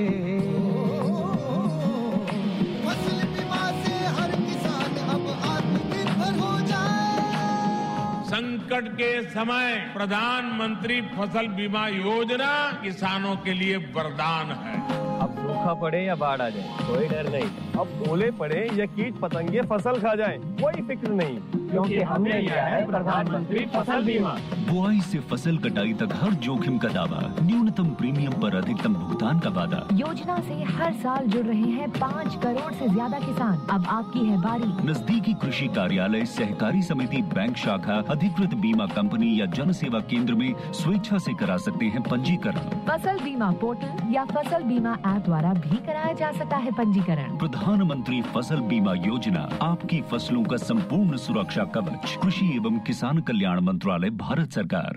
Speaker 9: फसल बीमा से हर किसान अब आत्मनिर्भर हो जाए
Speaker 13: संकट के समय प्रधानमंत्री फसल बीमा योजना किसानों के लिए वरदान है
Speaker 14: अब सूखा पड़े या बाढ़ आ जाए कोई डर नहीं अब ओले पड़े या कीट पतंगे फसल खा जाए कोई फिक्र नहीं क्योंकि हमने लिया है प्रधानमंत्री फसल बीमा
Speaker 15: बुआई से फसल कटाई तक हर जोखिम का दावा न्यूनतम प्रीमियम पर अधिकतम भुगतान का वादा
Speaker 16: योजना से हर साल जुड़ रहे हैं पाँच करोड़ से ज्यादा किसान अब आपकी है बारी
Speaker 15: नजदीकी कृषि कार्यालय सहकारी समिति बैंक शाखा अधिकृत बीमा कंपनी या जन सेवा केंद्र में स्वेच्छा से करा सकते हैं पंजीकरण
Speaker 16: फसल बीमा पोर्टल या फसल बीमा ऐप द्वारा भी कराया जा सकता है पंजीकरण
Speaker 15: प्रधानमंत्री फसल बीमा योजना आपकी फसलों का संपूर्ण सुरक्षा कवच कृषि एवं किसान कल्याण मंत्रालय भारत सरकार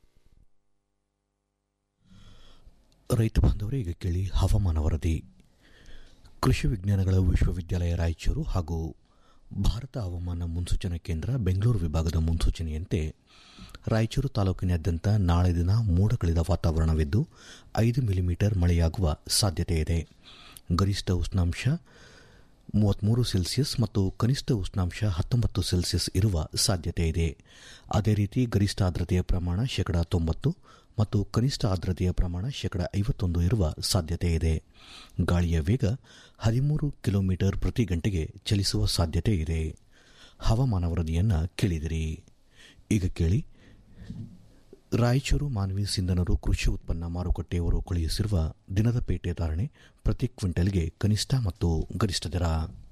Speaker 5: ರೈತ ಬಾಂಧವರೇ ಈಗ ಕೇಳಿ ಹವಾಮಾನ ವರದಿ ಕೃಷಿ ವಿಜ್ಞಾನಗಳ ವಿಶ್ವವಿದ್ಯಾಲಯ ರಾಯಚೂರು ಹಾಗೂ ಭಾರತ ಹವಾಮಾನ ಮುನ್ಸೂಚನಾ ಕೇಂದ್ರ ಬೆಂಗಳೂರು ವಿಭಾಗದ ಮುನ್ಸೂಚನೆಯಂತೆ ರಾಯಚೂರು ತಾಲೂಕಿನಾದ್ಯಂತ ನಾಳೆ ದಿನ ಮೋಡ ಕಳೆದ ವಾತಾವರಣವಿದ್ದು ಐದು ಮಿಲಿಮೀಟರ್ ಮಳೆಯಾಗುವ ಸಾಧ್ಯತೆ ಇದೆ ಗರಿಷ್ಠ ಉಷ್ಣಾಂಶ ಮೂವತ್ತ್ಮೂರು ಸೆಲ್ಸಿಯಸ್ ಮತ್ತು ಕನಿಷ್ಠ ಉಷ್ಣಾಂಶ ಹತ್ತೊಂಬತ್ತು ಸೆಲ್ಸಿಯಸ್ ಇರುವ ಸಾಧ್ಯತೆ ಇದೆ ಅದೇ ರೀತಿ ಗರಿಷ್ಠ ಆರ್ದ್ರತೆಯ ಪ್ರಮಾಣ ಶೇಕಡ ತೊಂಬತ್ತು ಮತ್ತು ಕನಿಷ್ಠ ಆರ್ದ್ರತೆಯ ಪ್ರಮಾಣ ಶೇಕಡ ಐವತ್ತೊಂದು ಇರುವ ಸಾಧ್ಯತೆ ಇದೆ ಗಾಳಿಯ ವೇಗ ಹದಿಮೂರು ಕಿಲೋಮೀಟರ್ ಪ್ರತಿ ಗಂಟೆಗೆ ಚಲಿಸುವ ಸಾಧ್ಯತೆ ಇದೆ ಹವಾಮಾನ ವರದಿಯನ್ನು ಕೇಳಿದಿರಿ ಈಗ ಕೇಳಿ ರಾಯಚೂರು ಮಾನವಿ ಸಿಂಧನೂರು ಕೃಷಿ ಉತ್ಪನ್ನ ಮಾರುಕಟ್ಟೆಯವರು ಕಳುಹಿಸಿರುವ ದಿನದ ಪೇಟೆ ಧಾರಣೆ ಪ್ರತಿ ಕ್ವಿಂಟಲ್ಗೆ ಕನಿಷ್ಠ ಮತ್ತು ಗರಿಷ್ಠ ದರ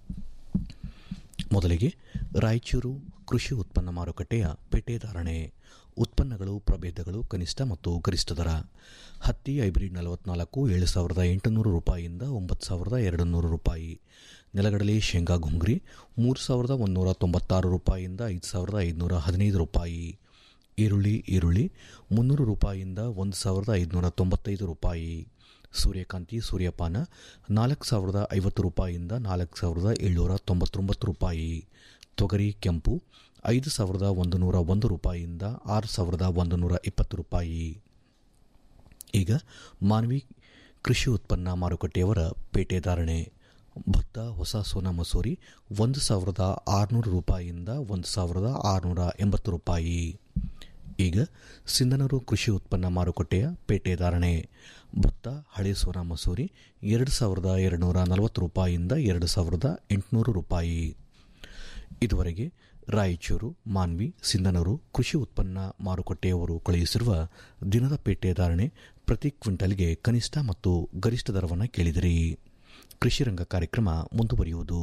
Speaker 5: ಮೊದಲಿಗೆ ರಾಯಚೂರು ಕೃಷಿ ಉತ್ಪನ್ನ ಮಾರುಕಟ್ಟೆಯ ಪೇಟೆ ಧಾರಣೆ ಉತ್ಪನ್ನಗಳು ಪ್ರಭೇದಗಳು ಕನಿಷ್ಠ ಮತ್ತು ಗರಿಷ್ಠ ದರ ಹತ್ತಿ ಹೈಬ್ರಿಡ್ ನಲವತ್ನಾಲ್ಕು ಏಳು ಸಾವಿರದ ಎಂಟುನೂರು ರೂಪಾಯಿಯಿಂದ ಒಂಬತ್ತು ಸಾವಿರದ ಎರಡು ನೂರು ರೂಪಾಯಿ ನೆಲಗಡಲೆ ಶೇಂಗಾ ಘುಂಗ್ರಿ ಮೂರು ಸಾವಿರದ ಒಂದೂರ ತೊಂಬತ್ತಾರು ರೂಪಾಯಿಯಿಂದ ಐದು ಸಾವಿರದ ಐದುನೂರ ಹದಿನೈದು ರೂಪಾಯಿ ಈರುಳ್ಳಿ ಈರುಳ್ಳಿ ಮುನ್ನೂರು ರೂಪಾಯಿಯಿಂದ ಒಂದು ಸಾವಿರದ ಐದುನೂರ ತೊಂಬತ್ತೈದು ರೂಪಾಯಿ ಸೂರ್ಯಕಾಂತಿ ಸೂರ್ಯಪಾನ ನಾಲ್ಕು ಸಾವಿರದ ಐವತ್ತು ರೂಪಾಯಿಯಿಂದ ನಾಲ್ಕು ಸಾವಿರದ ಏಳ್ನೂರ ತೊಂಬತ್ತೊಂಬತ್ತು ರೂಪಾಯಿ ತೊಗರಿ ಕೆಂಪು ಐದು ಸಾವಿರದ ಒಂದು ನೂರ ಒಂದು ರೂಪಾಯಿಯಿಂದ ಆರು ಸಾವಿರದ ಒಂದು ನೂರ ಇಪ್ಪತ್ತು ರೂಪಾಯಿ ಈಗ ಮಾನವಿ ಕೃಷಿ ಉತ್ಪನ್ನ ಮಾರುಕಟ್ಟೆಯವರ ಪೇಟೆ ಧಾರಣೆ ಭತ್ತ ಹೊಸ ಸೋನಾ ಮಸೂರಿ ಒಂದು ಸಾವಿರದ ಆರುನೂರು ರೂಪಾಯಿಯಿಂದ ಒಂದು ಸಾವಿರದ ಆರುನೂರ ಎಂಬತ್ತು ರೂಪಾಯಿ ಈಗ ಸಿಂಧನೂರು ಕೃಷಿ ಉತ್ಪನ್ನ ಮಾರುಕಟ್ಟೆಯ ಪೇಟೆ ಧಾರಣೆ ಭತ್ತ ಹಳೆ ಸೋನಾ ಮಸೂರಿ ಎರಡು ಸಾವಿರದ ಎರಡುನೂರ ನಲವತ್ತು ರೂಪಾಯಿಯಿಂದ ಎರಡು ಸಾವಿರದ ಎಂಟುನೂರು ರೂಪಾಯಿ ಇದುವರೆಗೆ ರಾಯಚೂರು ಮಾನ್ವಿ ಸಿಂಧನೂರು ಕೃಷಿ ಉತ್ಪನ್ನ ಮಾರುಕಟ್ಟೆಯವರು ಕಳುಹಿಸಿರುವ ದಿನದ ಪೇಟೆ ಧಾರಣೆ ಪ್ರತಿ ಕ್ವಿಂಟಲ್ಗೆ ಕನಿಷ್ಠ ಮತ್ತು ಗರಿಷ್ಠ ದರವನ್ನು ಕೇಳಿದಿರಿ ಕೃಷಿ ರಂಗ ಕಾರ್ಯಕ್ರಮ ಮುಂದುವರಿಯುವುದು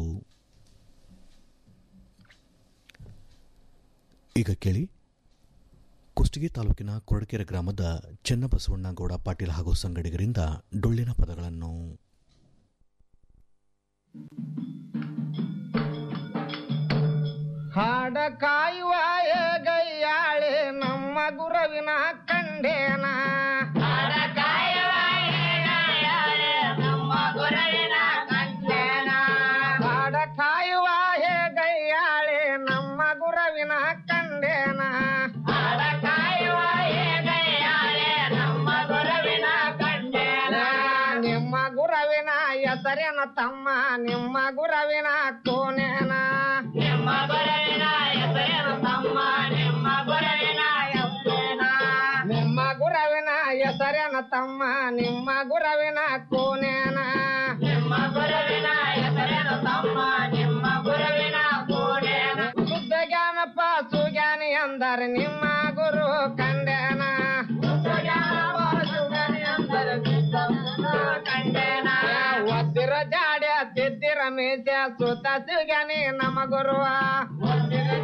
Speaker 5: ಈಗ ಕೇಳಿ ಕುಷ್ಟಗಿ ತಾಲೂಕಿನ ಕೊರಟಗೆರೆ ಗ್ರಾಮದ ಚನ್ನಬಸವಣ್ಣಗೌಡ ಪಾಟೀಲ್ ಹಾಗೂ ಸಂಗಡಿಗರಿಂದ ಡೊಳ್ಳಿನ ಪದಗಳನ್ನು
Speaker 17: ಹಾಡ ಕಾಯುವ ಗೈಯಾಳೆ ನಮ್ಮ ಗುರವಿನ ಕಂಡೇನ ಹಾಡ ಕಾಯುವ ನಮ್ಮ ಗುರವಿನ ಕಂಡೇನ ಹಾಡ ಕಾಯುವ ಗೈಯಾಳೆ ನಮ್ಮ ಗುರವಿನ ಕಂಡೇನ ಹಾಡ ಕಾಯುವ ಗೈಯಾಳೆ ನಮ್ಮ ಗುರವಿನ ಕಂಡೇನ ನಿಮ್ಮ ಗುರವಿನ ಹೆಸರಿನ ತಮ್ಮ ನಿಮ್ಮ ಗುರವಿನ ಕೋನೇನ ನಿಮ್ಮ ಗುರವಿನ ಹೆಸರಿನ ತಮ್ಮ ನಿಮ್ಮ ಗುರವಿನ ಹೆಸರಿನ ನಿಮ್ಮ ಗುರವಿನ ಹೆಸರಿನ ತಮ್ಮ ನಿಮ್ಮ ಗುರವಿನ ಕೋನೇನ ನಿಮ್ಮ ಗುರವಿನ ಹೆಸರಿನ ತಮ್ಮ ನಿಮ್ಮ ಗುರವಿನ ಕೋನೇನ ಶುದ್ಧ ಜ್ಞಾನಪ್ಪ ಸುಜ್ಞಾನಿ ಅಂದರೆ ನಿಮ್ಮ ಗುರು ಕಂಡೇನ ಶುದ್ಧ ಜ್ಞಾನಪ್ಪ ಸುಜ್ಞಾನಿ ಅಂದರೆ ಕಂಡೇನ ಒದ್ದಿರ ಜಾಡ್ಯ ತಿದ್ದಿರ ಮೀಸ್ಯ ಸುತ್ತ ಸಿಗನಿ ನಮ ಗುರುವ ಒದ್ದಿರ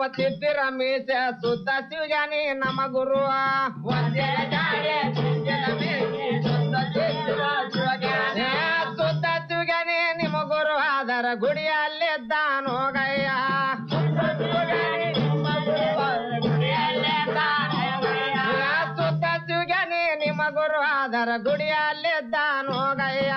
Speaker 17: ತಿದ್ದಿರ ಮೀಸೆ ಸುತ್ತ ಶಿವಜಾನಿ ನಮ್ಮ ಗುರುವ ಒಂದೆರ ಜಾಡೆ ತಿದ್ದಿರ ಮೀಸೆ ಸುತ್ತ ತಿದ್ದಿರ ಶಿವಜ್ಞಾನಿ. ಸುತ್ತ ಶಿವಜ್ಞಾನಿ ನಿಮ್ಮ ಗುರು ಆದರ ಗುಡಿಯಲ್ಲಿದ್ದಾನೋ ಗಯ್ಯ ಸುತ್ತ ಶಿವಜ್ಞಾನಿ ನಿಮ್ಮ ಗುರು ಆದರ ಗುಡಿಯಲ್ಲಿದ್ದಾನೋ ಗಯ್ಯ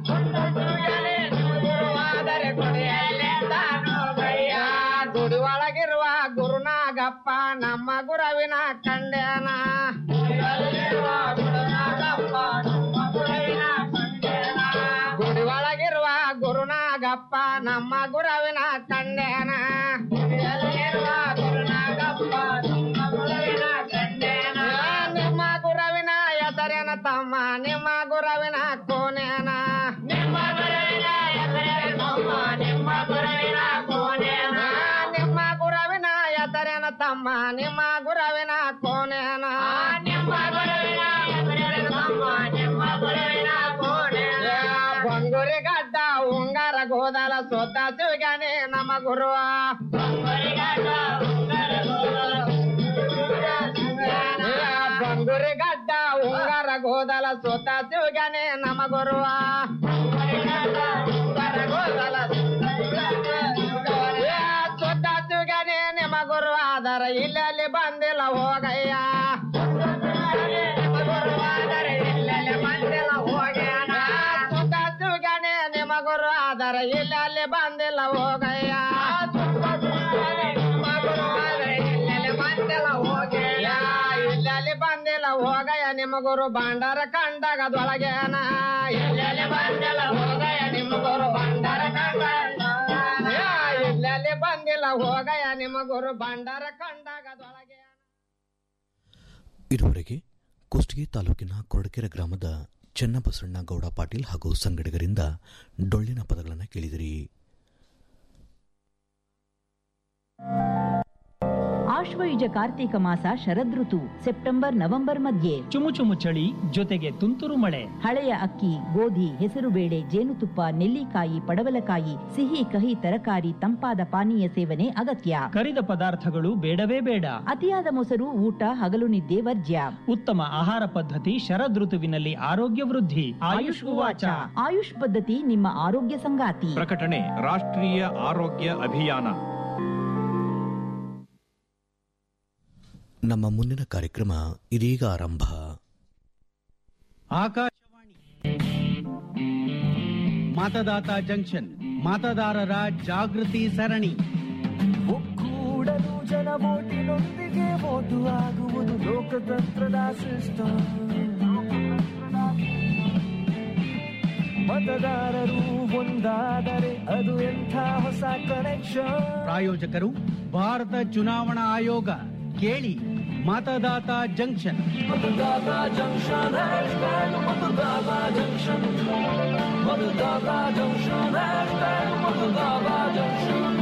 Speaker 17: ಗುಡಿ ಒಳಗಿರುವ ಗುರುನಾಗಪ್ಪ ನಮ್ಮ ಗುರವಿನ ಕಂಡೇನ ಗುಡಿ ಒಳಗಿರುವ ಗುರುನಾಗಪ್ಪ ನಮ್ಮ ಗುರವಿನ ಕಂಡೇನ ನಿಮ್ಮ ಗುರವಿನ ಹೆಸರೇನ ತಮ್ಮ ನಿಮ್ಮ ಗುರವಿನ ಕೋನೇನ ನಿಮ್ಮ ಗುರವಿನ ಹೆಸರೇನ ತಮ್ಮ ನಿಮ್ಮ ಗುರವಿನ ಕೋನೇನ ನಿಮ್ಮ ಗುರವಿನ ಹೆಸರೇನ ತಮ್ಮ ನಿಮ್ಮ ಗುರವಿನ ಕೋನೇನ ನಿಮ್ಮ ಗುರವಿನ ಹೆಸರೇನ ತಮ್ಮ ನಿಮ್ಮ ಗುರವಿನ ಕೋನೇನ ಬಂಗುರಿ ಗಡ್ಡ ಉಂಗಾರ ಗೋದಲ ಸೋತ ಶಿವಗಾನೆ ನಮ್ಮ ಗುರುವ ಬಂಗುರಿ ಗಡ್ಡ ಉಂಗಾರ ಗೋದಲ ಸೋತ ಶಿವಗಾನೆ ನಮ್ಮ ಗುರುವ ಸೋತ ಶಿವಗಾನೆ ನಿಮ್ಮ ಗುರು ಆದರ ಇಲ್ಲಲ್ಲಿ ಬಂದಿಲ್ಲ ಹೋಗಯ್ಯ ಸೋತ ಶಿವಗಾನೆ ನಿಮ್ಮ ಗುರು ಆದರ ಇಲ್ಲಲ್ಲಿ ಬಂದಿಲ್ಲ ಹೋಗಯ್ಯ ಇಲ್ಲಲ್ಲಿ ಬಂದಿಲ್ಲ ಹೋಗಯ್ಯ ನಿಮ್ಮ ಗುರು ಭಂಡಾರ ಕಂಡಗದೊಳಗೇನ ಇಲ್ಲಲ್ಲಿ ಬಂದಿಲ್ಲ ಹೋಗಯ್ಯ ನಿಮ್ಮ ಗುರು ಭಂಡಾರ ಕಂಡ ಇಲ್ಲಲ್ಲಿ ಬಂದಿಲ್ಲ ಹೋಗಯ್ಯ ನಿಮ್ಮ ಗುರು ಭಂಡಾರ ಕಂಡಗದೊಳಗೆ
Speaker 5: ಇದುವರೆಗೆ ಕುಷ್ಟಗಿ ತಾಲೂಕಿನ ಕೊರಡಕೆರೆ ಗ್ರಾಮದ ಚನ್ನಬಸಣ್ಣ ಗೌಡ ಪಾಟೀಲ್ ಹಾಗೂ ಸಂಗಡಿಗರಿಂದ ಡೊಳ್ಳಿನ ಪದಗಳನ್ನು ಕೇಳಿದಿರಿ
Speaker 18: ಆಶ್ವಯುಜ ಕಾರ್ತೀಕ ಮಾಸ ಶರದೃತು ಸೆಪ್ಟೆಂಬರ್ ನವೆಂಬರ್ ಮಧ್ಯೆ
Speaker 19: ಚುಮು ಚುಮು ಚಳಿ ಜೊತೆಗೆ ತುಂತುರು ಮಳೆ
Speaker 18: ಹಳೆಯ ಅಕ್ಕಿ ಗೋಧಿ ಹೆಸರುಬೇಳೆ ಜೇನುತುಪ್ಪ ನೆಲ್ಲಿಕಾಯಿ ಪಡವಲಕಾಯಿ ಸಿಹಿ ಕಹಿ ತರಕಾರಿ ತಂಪಾದ ಪಾನೀಯ ಸೇವನೆ ಅಗತ್ಯ
Speaker 19: ಕರಿದ ಪದಾರ್ಥಗಳು ಬೇಡವೇ ಬೇಡ
Speaker 18: ಅತಿಯಾದ ಮೊಸರು ಊಟ ಹಗಲು ನಿದ್ದೆ ವರ್ಜ್ಯ
Speaker 19: ಉತ್ತಮ ಆಹಾರ ಪದ್ಧತಿ ಶರದೃತುವಿನಲ್ಲಿ ಆರೋಗ್ಯ ವೃದ್ಧಿ ಆಯುಷ್ ಉವಾಚ
Speaker 18: ಆಯುಷ್ ಪದ್ಧತಿ ನಿಮ್ಮ ಆರೋಗ್ಯ ಸಂಗಾತಿ
Speaker 20: ಪ್ರಕಟಣೆ ರಾಷ್ಟ್ರೀಯ ಆರೋಗ್ಯ ಅಭಿಯಾನ
Speaker 5: ನಮ್ಮ ಮುಂದಿನ ಕಾರ್ಯಕ್ರಮ ಇದೀಗ ಆರಂಭ
Speaker 21: ಆಕಾಶವಾಣಿ ಮತದಾತ ಜಂಕ್ಷನ್ ಮತದಾರರ ಜಾಗೃತಿ ಸರಣಿ
Speaker 22: ಒಕ್ಕೂಡಲು ಜನ ಓಟಿನೊಂದಿಗೆ ಓಟು ಆಗುವುದು ಲೋಕತಂತ್ರದ ಸಿಸ್ಟಮ್ ಮತದಾರರು ಒಂದಾದರೆ ಅದು ಎಂಥ ಹೊಸ ಕನೆಕ್ಷನ್
Speaker 21: ಪ್ರಾಯೋಜಕರು ಭಾರತ ಚುನಾವಣಾ ಆಯೋಗ ಕೇಳಿ Matdata junction
Speaker 22: Matdata junction hashtag Matdata junction Matdata junction hashtag Matdata junction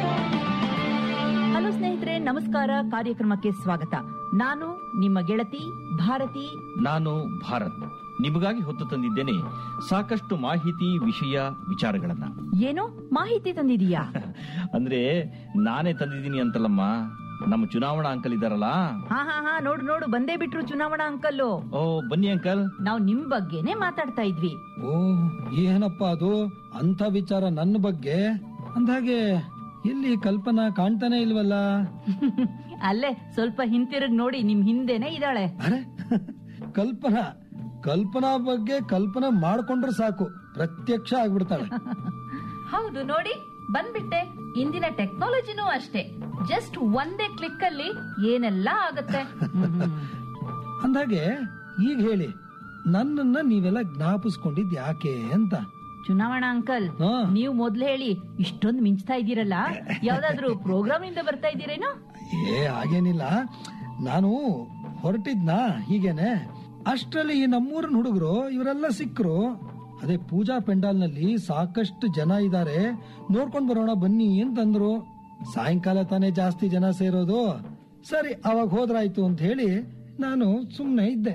Speaker 18: hello ಸ್ನೇಹಿತರೆ ನಮಸ್ಕಾರ ಕಾರ್ಯಕ್ರಮಕ್ಕೆ ಸ್ವಾಗತ ನಾನು ನಿಮ್ಮ ಗೆಳತಿ ಭಾರತಿ
Speaker 20: ನಾನು ಭಾರತ್ ನಿಮಗಾಗಿ ಹೊತ್ತು ತಂದಿದ್ದೇನೆ ಸಾಕಷ್ಟು ಮಾಹಿತಿ ವಿಷಯ ವಿಚಾರಗಳನ್ನ
Speaker 18: ಏನೋ ಮಾಹಿತಿ ತಂದಿದೀಯಾ
Speaker 20: ಅಂದ್ರೆ ನಾನೇ ತಂದಿದ್ದೀನಿ ಅಂತಲ್ಲಮ್ಮ ನಮ್ಮ ಚುನಾವಣಾ ಅಂಕಲ್ ಇದಾರಲ್ಲ
Speaker 18: ಹಾ ಹಾ ಹಾ ನೋಡು ನೋಡು ಬಂದೇ ಬಿಟ್ರು ಚುನಾವಣಾ ಅಂಕಲ್ಲು
Speaker 20: ಓ ಬನ್ನಿ ಅಂಕಲ್
Speaker 18: ನಾವು ನಿಮ್ ಬಗ್ಗೆನೇ ಮಾತಾಡ್ತಾ ಇದ್ವಿ
Speaker 23: ಓ ಏನಪ್ಪ ಅದು ಅಂತ ವಿಚಾರ ನನ್ನ ಬಗ್ಗೆ ಅಂದಾಗೆ ಇಲ್ಲಿ ಕಲ್ಪನಾ ಕಾಣ್ತಾನೆ ಇಲ್ವಲ್ಲ
Speaker 18: ಅಲ್ಲೇ ಸ್ವಲ್ಪ ಹಿಂತಿರುಗ್ ನೋಡಿ ನಿಮ್ ಹಿಂದೆನೆ ಇದ್ದಾಳೆ
Speaker 23: ಕಲ್ಪನಾ ಕಲ್ಪನಾ ಬಗ್ಗೆ ಕಲ್ಪನೆ ಮಾಡ್ಕೊಂಡ್ರೆ ಸಾಕು ಪ್ರತ್ಯಕ್ಷ ಆಗ್ಬಿಡ್ತಾಳೆ
Speaker 24: ಹೌದು ನೋಡಿ ಬಂದ್ಬಿಟ್ಟೆ ಇಂದಿನ ಟೆಕ್ನಾಲಜಿನೂ ಅಷ್ಟೇ ಜಸ್ಟ್ ಒಂದೇ ಕ್ಲಿಕ್ ಅಲ್ಲಿ ಏನೆಲ್ಲ ಆಗುತ್ತೆ
Speaker 23: ಅಂದಾಗೆ ಈಗ ಹೇಳಿ ನನ್ನನ್ನ ನೀವೆಲ್ಲ ಜ್ಞಾಪಿಸ್ಕೊಂಡಿದ್ ಯಾಕೆ ಅಂತ
Speaker 18: ಚುನಾವಣಾ ಅಂಕಲ್ ನೀವು ಮೊದ್ಲು ಹೇಳಿ ಇಷ್ಟೊಂದು ಮಿಂಚ್ತಾ ಇದ್ದೀರಲ್ಲ ಯಾವ್ದಾದ್ರು ಪ್ರೋಗ್ರಾಮ್ ಇಂದ ಬರ್ತಾ ಇದ್ದೀರೇನೋ
Speaker 23: ಏ ಹಾಗೇನಿಲ್ಲ ನಾನು ಹೊರಟಿದ್ನಾ ಹೀಗೇನೆ ಅಷ್ಟ್ರಲ್ಲಿ ಈ ನಮ್ಮೂರಿನ ಹುಡುಗರು ಇವರೆಲ್ಲ ಸಿಕ್ಕರು ಅದೇ ಪೂಜಾ ಪೆಂಡಾಲ್ ನಲ್ಲಿ ಸಾಕಷ್ಟು ಜನ ಇದ್ದಾರೆ ನೋಡ್ಕೊಂಡ್ ಬರೋಣ ಬನ್ನಿ ಅಂತಂದ್ರು ಸಾಯಂಕಾಲ ತಾನೇ ಜಾಸ್ತಿ ಜನ ಸೇರೋದು ಸರಿ ಅವಾಗ ಹೋದ್ರಾಯ್ತು ಅಂತ ಹೇಳಿ ನಾನು ಸುಮ್ನೆ ಇದ್ದೆ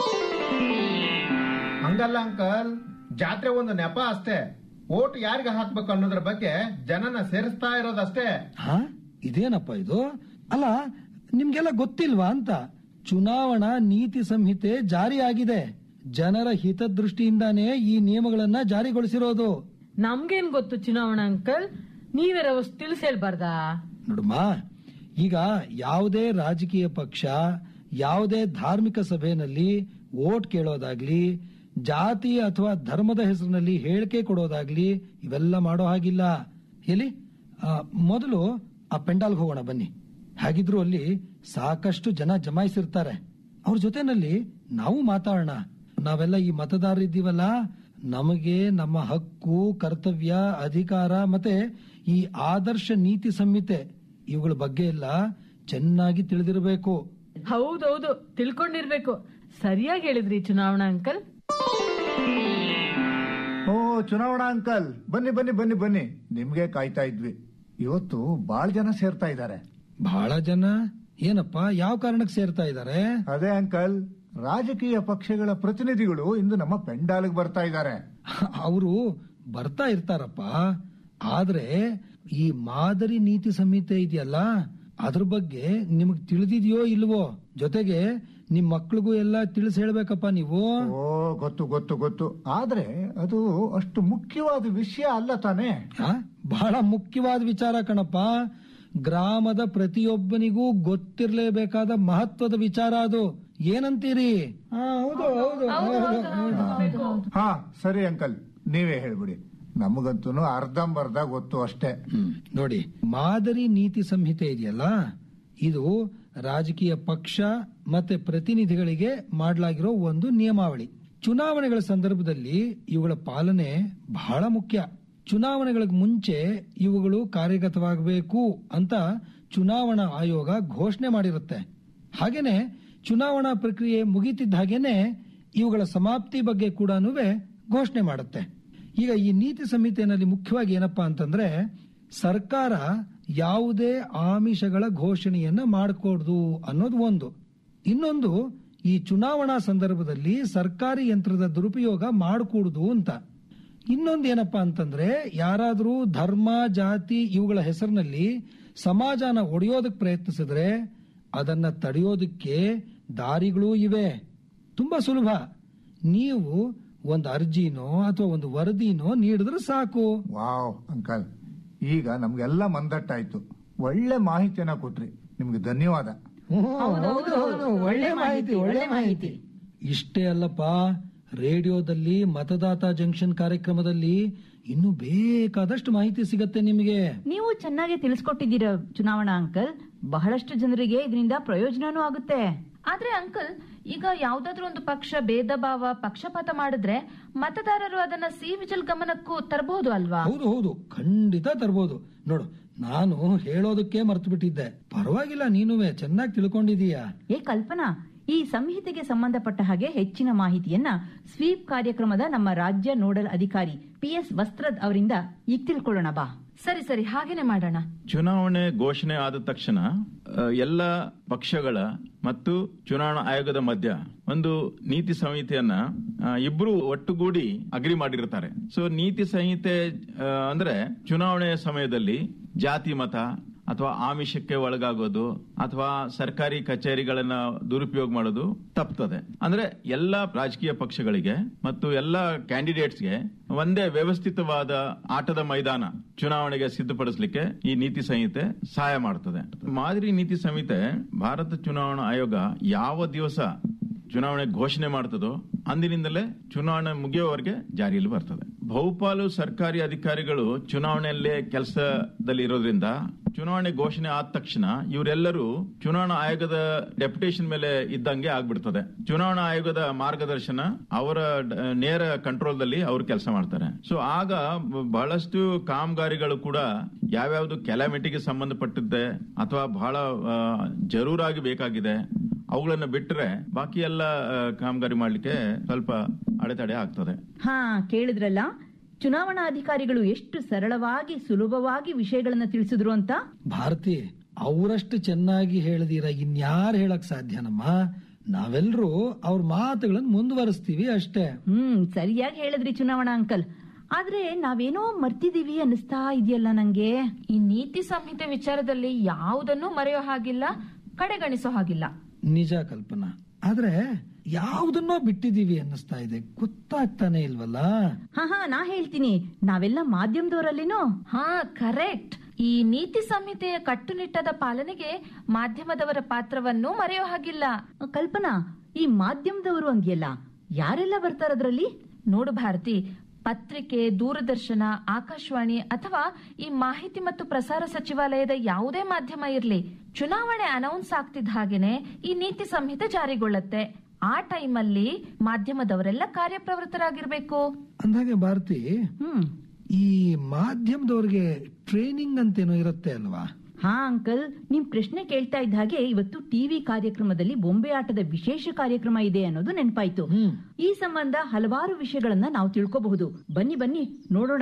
Speaker 25: ಹಂಗಲ್ಲ ಅಂಕಲ್ ಜಾತ್ರೆ ಒಂದು ನೆಪ ಅಷ್ಟೇ ಓಟ್ ಯಾರಿಗೆ ಹಾಕ್ಬೇಕು ಅನ್ನೋದ್ರ ಬಗ್ಗೆ ಜನನ ಸೇರಿಸ್ತಾ ಇರೋದಷ್ಟೇ
Speaker 23: ಇದೇನಪ್ಪ ಇದು ಅಲ್ಲ ನಿಮ್ಗೆಲ್ಲ ಗೊತ್ತಿಲ್ವಾ ಅಂತ ಚುನಾವಣಾ ನೀತಿ ಸಂಹಿತೆ ಜಾರಿಯಾಗಿದೆ ಜನರ ಹಿತದೃಷ್ಟಿಯಿಂದಾನೇ ಈ ನಿಯಮಗಳನ್ನ ಜಾರಿಗೊಳಿಸಿರೋದು
Speaker 1: ನಮ್ಗೇನ್ ಗೊತ್ತು ಚುನಾವಣಾ ಅಂಕಲ್ ನೀವೇ ರವಸ್ ತಿಳಿಸಿ ಹೇಳ್ಬಾರ್ದಾ
Speaker 23: ನೋಡಮ್ಮ ಈಗ ಯಾವುದೇ ರಾಜಕೀಯ ಪಕ್ಷ ಯಾವುದೇ ಧಾರ್ಮಿಕ ಸಭೆಯಲ್ಲಿ ವೋಟ್ ಕೇಳೋದಾಗ್ಲಿ ಜಾತಿ ಅಥವಾ ಧರ್ಮದ ಹೆಸರಿನಲ್ಲಿ ಹೇಳಿಕೆ ಕೊಡೋದಾಗ್ಲಿ ಇವೆಲ್ಲ ಮಾಡೋ ಹಾಗಿಲ್ಲ ಎಲ್ಲಿ ಆ, ಮೊದಲು ಆ ಪೆಂಡಾಲ್ಗೆ ಹೋಗೋಣ ಬನ್ನಿ ಹಾಗಿದ್ರು ಅಲ್ಲಿ ಸಾಕಷ್ಟು ಜನ ಜಮಾಯಿಸಿರ್ತಾರೆ ಅವ್ರ ಜೊತೆನಲ್ಲಿ ನಾವು ಮಾತಾಡೋಣ ನಾವೆಲ್ಲ ಈ ಮತದಾರರಿದ್ದೀವಲ್ಲ ನಮಗೆ ನಮ್ಮ ಹಕ್ಕು ಕರ್ತವ್ಯ ಅಧಿಕಾರ ಮತ್ತೆ ಈ ಆದರ್ಶ ನೀತಿ ಸಂಹಿತೆ ಇವುಗಳ ಬಗ್ಗೆ ಎಲ್ಲ ಚೆನ್ನಾಗಿ ತಿಳಿದಿರಬೇಕು
Speaker 1: ಹೌದೌದು ತಿಳ್ಕೊಂಡಿರ್ಬೇಕು ಸರಿಯಾಗಿ ಹೇಳಿದ್ರಿ ಚುನಾವಣಾ ಅಂಕಲ್
Speaker 25: ಓ ಚುನಾವಣಾ ಅಂಕಲ್ ಬನ್ನಿ ಬನ್ನಿ ಬನ್ನಿ ಬನ್ನಿ ನಿಮ್ಗೆ ಕಾಯ್ತಾ ಇದ್ವಿ ಇವತ್ತು ಬಾಳ್ ಜನ ಸೇರ್ತಾ ಇದ್ದಾರೆ
Speaker 23: ಬಹಳ ಜನ ಏನಪ್ಪ ಯಾವ ಕಾರಣಕ್ಕೆ ಸೇರ್ತಾ ಇದ್ದಾರೆ
Speaker 25: ಅದೇ ಅಂಕಲ್ ರಾಜಕೀಯ ಪಕ್ಷಗಳ ಪ್ರತಿನಿಧಿಗಳು ಇಂದು ನಮ್ಮ ಪೆಂಡಾಲ್ಗೆ ಬರ್ತಾ ಇದ್ದಾರೆ
Speaker 23: ಅವರು ಬರ್ತಾ ಇರ್ತಾರಪ್ಪ ಆದ್ರೆ ಈ ಮಾದರಿ ನೀತಿ ಸಂಹಿತೆ ಇದೆಯಲ್ಲ ಅದ್ರ ಬಗ್ಗೆ ನಿಮಗ್ ತಿಳಿದಿದೆಯೋ ಇಲ್ವೋ ಜೊತೆಗೆ ನಿಮ್ ಮಕ್ಳಿಗೂ ಎಲ್ಲ ತಿಳಿಸಿ ಹೇಳ್ಬೇಕಪ್ಪ ನೀವು
Speaker 25: ಓ ಗೊತ್ತು ಗೊತ್ತು ಗೊತ್ತು ಆದ್ರೆ ಅದು ಅಷ್ಟು ಮುಖ್ಯವಾದ ವಿಷಯ ಅಲ್ಲ ತಾನೇ
Speaker 23: ಆ? ಬಹಳ ಮುಖ್ಯವಾದ ವಿಚಾರ ಕಣಪ್ಪ ಗ್ರಾಮದ ಪ್ರತಿಯೊಬ್ಬನಿಗೂ ಗೊತ್ತಿರ್ಲೇಬೇಕಾದ ಮಹತ್ವದ ವಿಚಾರ ಅದು ಏನಂತೀರಿ ಹೌದು ಹೌದು
Speaker 25: ಹಾ ಸರಿ ಅಂಕಲ್ ನೀವೇ ಹೇಳ್ಬಿಡಿ ನಮಗಂತೂ ಅರ್ಧಂಬರ್ಧ ಗೊತ್ತು ಅಷ್ಟೇ
Speaker 23: ನೋಡಿ ಮಾದರಿ ನೀತಿ ಸಂಹಿತೆ ಇದೆಯಲ್ಲ ಇದು ರಾಜಕೀಯ ಪಕ್ಷ ಮತ್ತೆ ಪ್ರತಿನಿಧಿಗಳಿಗೆ ಮಾಡಲಾಗಿರೋ ಒಂದು ನಿಯಮಾವಳಿ ಚುನಾವಣೆಗಳ ಸಂದರ್ಭದಲ್ಲಿ ಇವುಗಳ ಪಾಲನೆ ಬಹಳ ಮುಖ್ಯ ಚುನಾವಣೆಗಳಿಗೆ ಮುಂಚೆ ಇವುಗಳು ಕಾರ್ಯಗತವಾಗಬೇಕು ಅಂತ ಚುನಾವಣಾ ಆಯೋಗ ಘೋಷಣೆ ಮಾಡಿರುತ್ತೆ ಹಾಗೇನೆ ಚುನಾವಣಾ ಪ್ರಕ್ರಿಯೆ ಮುಗಿತಿದ್ದ ಹಾಗೇನೆ ಇವುಗಳ ಸಮಾಪ್ತಿ ಬಗ್ಗೆ ಕೂಡ ಘೋಷಣೆ ಮಾಡುತ್ತೆ ಈಗ ಈ ನೀತಿ ಸಂಹಿತೆಯಲ್ಲಿ ಮುಖ್ಯವಾಗಿ ಏನಪ್ಪಾ ಅಂತಂದ್ರೆ ಸರ್ಕಾರ ಯಾವುದೇ ಆಮಿಷಗಳ ಘೋಷಣೆಯನ್ನ ಮಾಡಕೂಡ್ದು ಅನ್ನೋದು ಒಂದು ಇನ್ನೊಂದು ಈ ಚುನಾವಣಾ ಸಂದರ್ಭದಲ್ಲಿ ಸರ್ಕಾರಿ ಯಂತ್ರದ ದುರುಪಯೋಗ ಮಾಡಕೂಡುದು ಅಂತ ಇನ್ನೊಂದು ಏನಪ್ಪಾ ಅಂತಂದ್ರೆ ಯಾರಾದ್ರೂ ಧರ್ಮ ಜಾತಿ ಇವುಗಳ ಹೆಸರಿನಲ್ಲಿ ಸಮಾಜನ ಒಡೆಯೋದಕ್ಕೆ ಪ್ರಯತ್ನಿಸಿದ್ರೆ ಅದನ್ನ ತಡೆಯೋದಕ್ಕೆ ದಾರಿಗಳೂ ಇವೆ ತುಂಬಾ ಸುಲಭ ನೀವು ಒಂದು ಅರ್ಜಿನೋ ಅಥವಾ ಒಂದು ವರದಿನೋ ನೀಡಿದ್ರೆ ಸಾಕು
Speaker 25: ವಾವ್ ಅಂಕಲ್ ಈಗ ನಮ್ಗೆಲ್ಲ ಮಂದಟ್ಟಾಯ್ತು ಒಳ್ಳೆ ಮಾಹಿತಿಯನ್ನ ಕೊಟ್ರಿ ನಿಮ್ಗೆ ಧನ್ಯವಾದ
Speaker 23: ಒಳ್ಳೆ ಮಾಹಿತಿ ಒಳ್ಳೆ ಮಾಹಿತಿ ಇಷ್ಟೇ ಅಲ್ಲಪ್ಪ ರೇಡಿಯೋದಲ್ಲಿ ಮತದಾತ ಜಂಕ್ಷನ್ ಕಾರ್ಯಕ್ರಮದಲ್ಲಿ ಇನ್ನು ಬೇಕಾದಷ್ಟು ಮಾಹಿತಿ ಸಿಗತ್ತೆ ನಿಮಗೆ
Speaker 18: ನೀವು ಚೆನ್ನಾಗಿ ತಿಳಿಸ್ಕೊಟ್ಟಿದ್ದೀರ ಚುನಾವಣಾ ಅಂಕಲ್ ಬಹಳಷ್ಟು ಜನರಿಗೆ ಇದರಿಂದ ಪ್ರಯೋಜನನೂ ಆಗುತ್ತೆ
Speaker 24: ಆದ್ರೆ ಅಂಕಲ್ ಈಗ ಯಾವ್ದಾದ್ರು ಒಂದು ಪಕ್ಷ ಭೇದ ಭಾವ ಪಕ್ಷಪಾತ ಮಾಡಿದ್ರೆ ಮತದಾರರು ಅದನ್ನ ಸಿ ವಿಜಿಲ್ ಗಮನಕ್ಕೂ ತರಬಹುದು ಅಲ್ವಾ
Speaker 23: ಹೌದು ಹೌದು ಖಂಡಿತ ತರ್ಬೋದು ನೋಡು ನಾನು ಹೇಳೋದಕ್ಕೆ ಮರ್ತು ಬಿಟ್ಟಿದ್ದೆ ಪರವಾಗಿಲ್ಲ ನೀನುವೆ ಚೆನ್ನಾಗಿ ತಿಳ್ಕೊಂಡಿದೀಯಾ
Speaker 18: ಏ ಕಲ್ಪನಾ ಈ ಸಂಹಿತೆಗೆ ಸಂಬಂಧಪಟ್ಟ ಹಾಗೆ ಹೆಚ್ಚಿನ ಮಾಹಿತಿಯನ್ನ ಸ್ವೀಪ್ ಕಾರ್ಯಕ್ರಮದ ನಮ್ಮ ರಾಜ್ಯ ನೋಡಲ್ ಅಧಿಕಾರಿ ಪಿ ಎಸ್ ವಸ್ತ್ರದ್ ಅವರಿಂದ ಈಗ ತಿಳ್ಕೊಳ್ಳೋಣ ಬಾ
Speaker 24: ಸರಿ ಸರಿ ಹಾಗೇನೆ ಮಾಡೋಣ
Speaker 20: ಚುನಾವಣೆ ಘೋಷಣೆ ಆದ ತಕ್ಷಣ ಆ, ಎಲ್ಲ ಪಕ್ಷಗಳ ಮತ್ತು ಚುನಾವಣಾ ಆಯೋಗದ ಮಧ್ಯ ಒಂದು ನೀತಿ ಸಂಹಿತೆಯನ್ನ ಆ, ಇಬ್ರು ಒಟ್ಟುಗೂಡಿ ಅಗ್ರಿ ಮಾಡಿರ್ತಾರೆ ಸೊ ನೀತಿ ಸಂಹಿತೆ ಆ, ಅಂದ್ರೆ ಚುನಾವಣೆಯ ಸಮಯದಲ್ಲಿ ಜಾತಿ ಮತ ಅಥವಾ ಆಮಿಷಕ್ಕೆ ಒಳಗಾಗೋದು ಅಥವಾ ಸರ್ಕಾರಿ ಕಚೇರಿಗಳನ್ನ ದುರುಪಯೋಗ ಮಾಡೋದು ತಪ್ತದೆ ಅಂದ್ರೆ ಎಲ್ಲ ರಾಜಕೀಯ ಪಕ್ಷಗಳಿಗೆ ಮತ್ತು ಎಲ್ಲ ಕ್ಯಾಂಡಿಡೇಟ್ಸ್ಗೆ ಒಂದೇ ವ್ಯವಸ್ಥಿತವಾದ ಆಟದ ಮೈದಾನ ಚುನಾವಣೆಗೆ ಸಿದ್ಧಪಡಿಸಲಿಕ್ಕೆ ಈ ನೀತಿ ಸಂಹಿತೆ ಸಹಾಯ ಮಾಡ್ತದೆ ಮಾದರಿ ನೀತಿ ಸಂಹಿತೆ ಭಾರತ ಚುನಾವಣಾ ಆಯೋಗ ಯಾವ ದಿವಸ ಚುನಾವಣೆ ಘೋಷಣೆ ಮಾಡ್ತದೋ ಅಂದಿನಿಂದಲೇ ಚುನಾವಣೆ ಮುಗಿಯೋವರೆಗೆ ಜಾರಿಯಲ್ಲಿ ಬರ್ತದೆ ಬಹುಪಾಲು ಸರ್ಕಾರಿ ಅಧಿಕಾರಿಗಳು ಚುನಾವಣೆಯಲ್ಲೇ ಕೆಲಸದಲ್ಲಿ ಇರೋದ್ರಿಂದ ಚುನಾವಣೆ ಘೋಷಣೆ ಆದ ತಕ್ಷಣ ಇವರೆಲ್ಲರೂ ಚುನಾವಣಾ ಆಯೋಗದ ಡೆಪ್ಯುಟೇಷನ್ ಮೇಲೆ ಇದ್ದಂಗೆ ಆಗ್ಬಿಡ್ತದೆ ಚುನಾವಣಾ ಆಯೋಗದ ಮಾರ್ಗದರ್ಶನ ಅವರ ಡ- ನೇರ ಕಂಟ್ರೋಲ್ದಲ್ಲಿ ಅವರು ಕೆಲಸ ಮಾಡ್ತಾರೆ ಸೊ ಆಗ ಬ- ಬಹಳಷ್ಟು ಕಾಮಗಾರಿಗಳು ಕೂಡ ಯಾವ್ಯಾವ್ದು ಕೆಲಾಮಿಟಿಗೆ ಸಂಬಂಧಪಟ್ಟಿದ್ದೆ ಅಥವಾ ಬಹಳ ಆ, ಜರೂರಾಗಿ ಬೇಕಾಗಿದೆ ಅವುಗಳನ್ನ ಬಿಟ್ಟರೆ ಬಾಕಿ ಎಲ್ಲ ಆ, ಕಾಮಗಾರಿ ಮಾಡ್ಲಿಕ್ಕೆ ಸ್ವಲ್ಪ ಅಡೆತಡೆ ಆಗ್ತದೆ
Speaker 18: ಹಾ ಕೇಳಿದ್ರಲ್ಲ ಚುನಾವಣಾ ಅಧಿಕಾರಿಗಳು ಎಷ್ಟು ಸರಳವಾಗಿ ಸುಲಭವಾಗಿ ವಿಷಯಗಳನ್ನ ತಿಳಿಸಿದ್ರು ಅಂತ
Speaker 23: ಭಾರತಿ ಅವರಷ್ಟು ಚೆನ್ನಾಗಿ ಹೇಳಿದೀರ ಇನ್ಯಾರು ಹೇಳಕ್ ಸಾಧ್ಯನಮ್ಮ ನಾವೆಲ್ಲರೂ ಅವ್ರ ಮಾತುಗಳನ್ನು ಮುಂದುವರಿಸ್ತೀವಿ ಅಷ್ಟೇ
Speaker 18: ಹ್ಮ್ ಸರಿಯಾಗಿ ಹೇಳಿದ್ರಿ ಚುನಾವಣಾ ಅಂಕಲ್ ಆದ್ರೆ ನಾವೇನೋ ಮರ್ತಿದೀವಿ ಅನ್ನಿಸ್ತಾ ಇದೆಯಲ್ಲ ನಂಗೆ
Speaker 24: ಈ ನೀತಿ ಸಂಹಿತೆ ವಿಚಾರದಲ್ಲಿ ಯಾವುದನ್ನು ಮರೆಯೋ ಹಾಗಿಲ್ಲ ಕಡೆಗಣಿಸೋ ಹಾಗಿಲ್ಲ
Speaker 23: ನಿಜ ಕಲ್ಪನಾ ಆದ್ರೆ ಯಾವುದನ್ನೋ ಬಿಟ್ಟಿದೀವಿ ಅನ್ನಿಸ್ತಾ ಇದೆ ಗೊತ್ತಾಗ್ತಾನೆ ಇಲ್ವಲ್ಲ
Speaker 18: ಹಾ ಹಾ ನಾ ಹೇಳ್ತೀನಿ ನಾವೆಲ್ಲ ಮಾಧ್ಯಮದವರಲ್ಲಿನೋ
Speaker 24: ಹಾ ಕರೆಕ್ಟ್ ಈ ನೀತಿ ಸಂಹಿತೆಯ ಕಟ್ಟುನಿಟ್ಟಾದ ಪಾಲನೆಗೆ ಮಾಧ್ಯಮದವರ ಪಾತ್ರವನ್ನು ಮರೆಯೋ ಹಾಗಿಲ್ಲ
Speaker 18: ಕಲ್ಪನಾ ಈ ಮಾಧ್ಯಮದವರು ಅಂದ್ಯಲ್ಲ ಯಾರೆಲ್ಲ ಬರ್ತಾರ ಅದ್ರಲ್ಲಿ
Speaker 24: ನೋಡು ಭಾರತಿ ಪತ್ರಿಕೆ ದೂರದರ್ಶನ ಆಕಾಶವಾಣಿ ಅಥವಾ ಈ ಮಾಹಿತಿ ಮತ್ತು ಪ್ರಸಾರ ಸಚಿವಾಲಯದ ಯಾವುದೇ ಮಾಧ್ಯಮ ಇರಲಿ ಚುನಾವಣೆ ಅನೌನ್ಸ್ ಆಗ್ತಿದ್ದ ಹಾಗೇನೆ ಈ ನೀತಿ ಸಂಹಿತೆ ಜಾರಿಗೊಳ್ಳುತ್ತೆ ಆ ಟೈಮಲ್ಲಿ ಮಾಧ್ಯಮದವರೆಲ್ಲ ಕಾರ್ಯಪ್ರವೃತ್ತರಾಗಿರ್ಬೇಕು
Speaker 23: ಅಂದಾಗೆ ಭಾರತಿ ಈ ಮಾಧ್ಯಮದವ್ರಿಗೆ ಟ್ರೈನಿಂಗ್ ಅಂತೇನೋ ಇರುತ್ತೆ ಅಲ್ವಾ
Speaker 18: ಹಾ ಅಂಕಲ್ ನಿಮ್ ಪ್ರಶ್ನೆ ಕೇಳ್ತಾ ಇದ್ದ ಹಾಗೆ ಇವತ್ತು ಟಿವಿ ಕಾರ್ಯಕ್ರಮದಲ್ಲಿ ಬೊಂಬೆ ಆಟದ ವಿಶೇಷ ಕಾರ್ಯಕ್ರಮ ಇದೆ ಅನ್ನೋದು ನೆನಪಾಯ್ತು ಈ ಸಂಬಂಧ ಹಲವಾರು ವಿಷಯಗಳನ್ನ ನಾವು ತಿಳ್ಕೋಬಹುದು ಬನ್ನಿ ಬನ್ನಿ ನೋಡೋಣ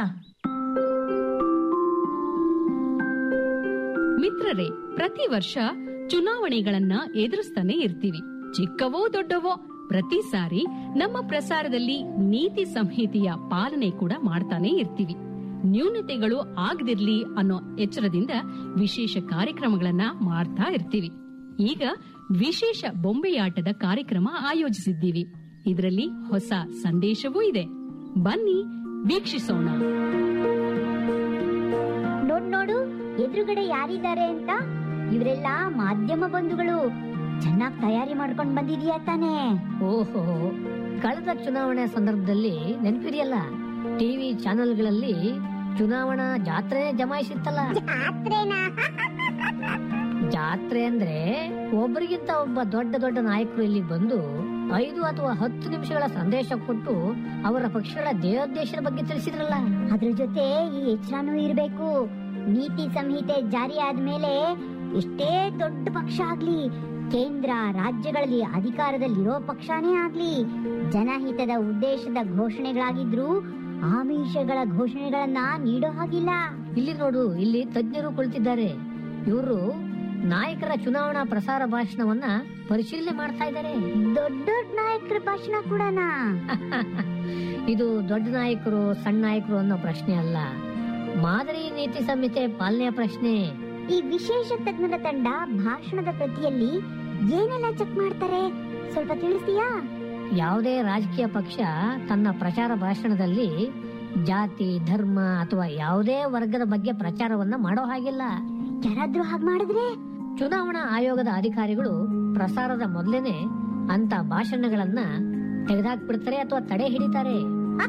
Speaker 2: ಮಿತ್ರರೇ ಪ್ರತಿ ವರ್ಷ ಚುನಾವಣೆಗಳನ್ನ ಎದುರಿಸ್ತಾನೆ ಇರ್ತೀವಿ ಚಿಕ್ಕವೋ ದೊಡ್ಡವೋ ಪ್ರತಿ ಸಾರಿ ನಮ್ಮ ಪ್ರಸಾರದಲ್ಲಿ ನೀತಿ ಸಂಹಿತೆಯ ಪಾಲನೆ ಕೂಡ ಮಾಡ್ತಾನೆ ಇರ್ತೀವಿ ನ್ಯೂನತೆಗಳು ಆಗದಿರ್ಲಿ ಅನ್ನೋ ಎಚ್ಚರದಿಂದ ವಿಶೇಷ ಕಾರ್ಯಕ್ರಮಗಳನ್ನ ಮಾಡ್ತಾ ಇರ್ತೀವಿ ಈಗ ವಿಶೇಷ ಬೊಂಬೆಯಾಟದ ಕಾರ್ಯಕ್ರಮ ಆಯೋಜಿಸಿದ್ದೀವಿ ಇದರಲ್ಲಿ ಹೊಸ ಸಂದೇಶವೂ ಇದೆ ಬನ್ನಿ ವೀಕ್ಷಿಸೋಣ
Speaker 3: ನೋಡ್ ನೋಡು ಎದುರುಗಡೆ ಯಾರಿದ್ದಾರೆ ಅಂತ ಇವರೆಲ್ಲ ಮಾಧ್ಯಮ ಬಂಧುಗಳು ಚೆನ್ನಾಗ್ ತಯಾರಿ ಮಾಡ್ಕೊಂಡ್ ಬಂದಿದ್ಯಾ ತಾನೇ
Speaker 4: ಓಹೋ ಕಳೆದ ಚುನಾವಣೆ ಸಂದರ್ಭದಲ್ಲಿ ನೆನಪಿದೆಯಲ್ಲ ಟಿವಿ ಚಾನೆಲ್ಗಳಲ್ಲಿ ಚುನಾವಣಾ ಜಾತ್ರೆ ಜಮಾಯಿಸಿತ್ತಲ್ಲ ಜಾತ್ರೆ ಅಂದ್ರೆ ಒಬ್ಬರಿಗಿಂತ ಒಬ್ಬ ದೊಡ್ಡ ದೊಡ್ಡ ನಾಯಕರು ಇಲ್ಲಿ ಬಂದು ಐದು ಅಥವಾ ಹತ್ತು ನಿಮಿಷಗಳ ಸಂದೇಶ ಕೊಟ್ಟು ಅವರ ಪಕ್ಷಗಳ ದೇವೋದ್ದೇಶದ ಬಗ್ಗೆ ತಿಳಿಸಿದ್ರಲ್ಲ
Speaker 3: ಅದ್ರ ಜೊತೆ ಈ ಎಚ್ಚರನೂ ಇರ್ಬೇಕು ನೀತಿ ಸಂಹಿತೆ ಜಾರಿ ಆದ್ಮೇಲೆ ಎಷ್ಟೇ ದೊಡ್ಡ ಪಕ್ಷ ಆಗ್ಲಿ ಕೇಂದ್ರ ರಾಜ್ಯಗಳಲ್ಲಿ ಅಧಿಕಾರದಲ್ಲಿರೋ ಪಕ್ಷನೇ ಆಗ್ಲಿ ಜನಹಿತದ ಉದ್ದೇಶದ ಘೋಷಣೆಗಳಾಗಿದ್ರು ಆಮಿಷಗಳ ಘೋಷಣೆಗಳನ್ನ ನೀಡೋ ಹಾಗಿಲ್ಲ
Speaker 4: ಇಲ್ಲಿ ನೋಡು ಇಲ್ಲಿ ತಜ್ಞರು ಕುಳಿತಿದ್ದಾರೆ ಇವರು ನಾಯಕರ ಚುನಾವಣಾ ಪ್ರಸಾರ ಭಾಷಣವನ್ನ ಪರಿಶೀಲನೆ ಮಾಡ್ತಾ ಇದ್ದಾರೆ
Speaker 3: ದೊಡ್ಡ ದೊಡ್ಡ ನಾಯಕರ ಭಾಷಣ ಕೂಡನಾ
Speaker 4: ಇದು ದೊಡ್ಡ ನಾಯಕರು ಸಣ್ಣ ನಾಯಕರು ಅನ್ನೋ ಪ್ರಶ್ನೆ ಅಲ್ಲ ಮಾದರಿ ನೀತಿ ಸಂಹಿತೆ ಪಾಲನೆಯ ಪ್ರಶ್ನೆ
Speaker 3: ಈ ವಿಶೇಷ ತಜ್ಞರ ತಂಡ ಭಾಷಣದ ಪ್ರತಿಯಲ್ಲಿ ಏನೆಲ್ಲ ಚೆಕ್ ಮಾಡ್ತಾರೆ ಸ್ವಲ್ಪ ತಿಳಿಸ್ತೀಯಾ
Speaker 4: ಯಾವುದೇ ರಾಜಕೀಯ ಪಕ್ಷ ತನ್ನ ಪ್ರಚಾರ ಭಾಷಣದಲ್ಲಿ ಜಾತಿ ಧರ್ಮ ಅಥವಾ ಯಾವುದೇ ವರ್ಗದ ಬಗ್ಗೆ ಪ್ರಚಾರವನ್ನ ಮಾಡೋ ಹಾಗಿಲ್ಲ
Speaker 3: ಯಾರಾದ್ರೂ ಹಾಗೆ ಮಾಡಿದ್ರೆ
Speaker 4: ಚುನಾವಣಾ ಆಯೋಗದ ಅಧಿಕಾರಿಗಳು ಪ್ರಸಾರದ ಮೊದಲೇನೆ ಅಂತ ಭಾಷಣಗಳನ್ನ ತೆಗೆದುಹಾಕ್ಬಿಡ್ತಾರೆ ಅಥವಾ ತಡೆ ಹಿಡಿತಾರೆ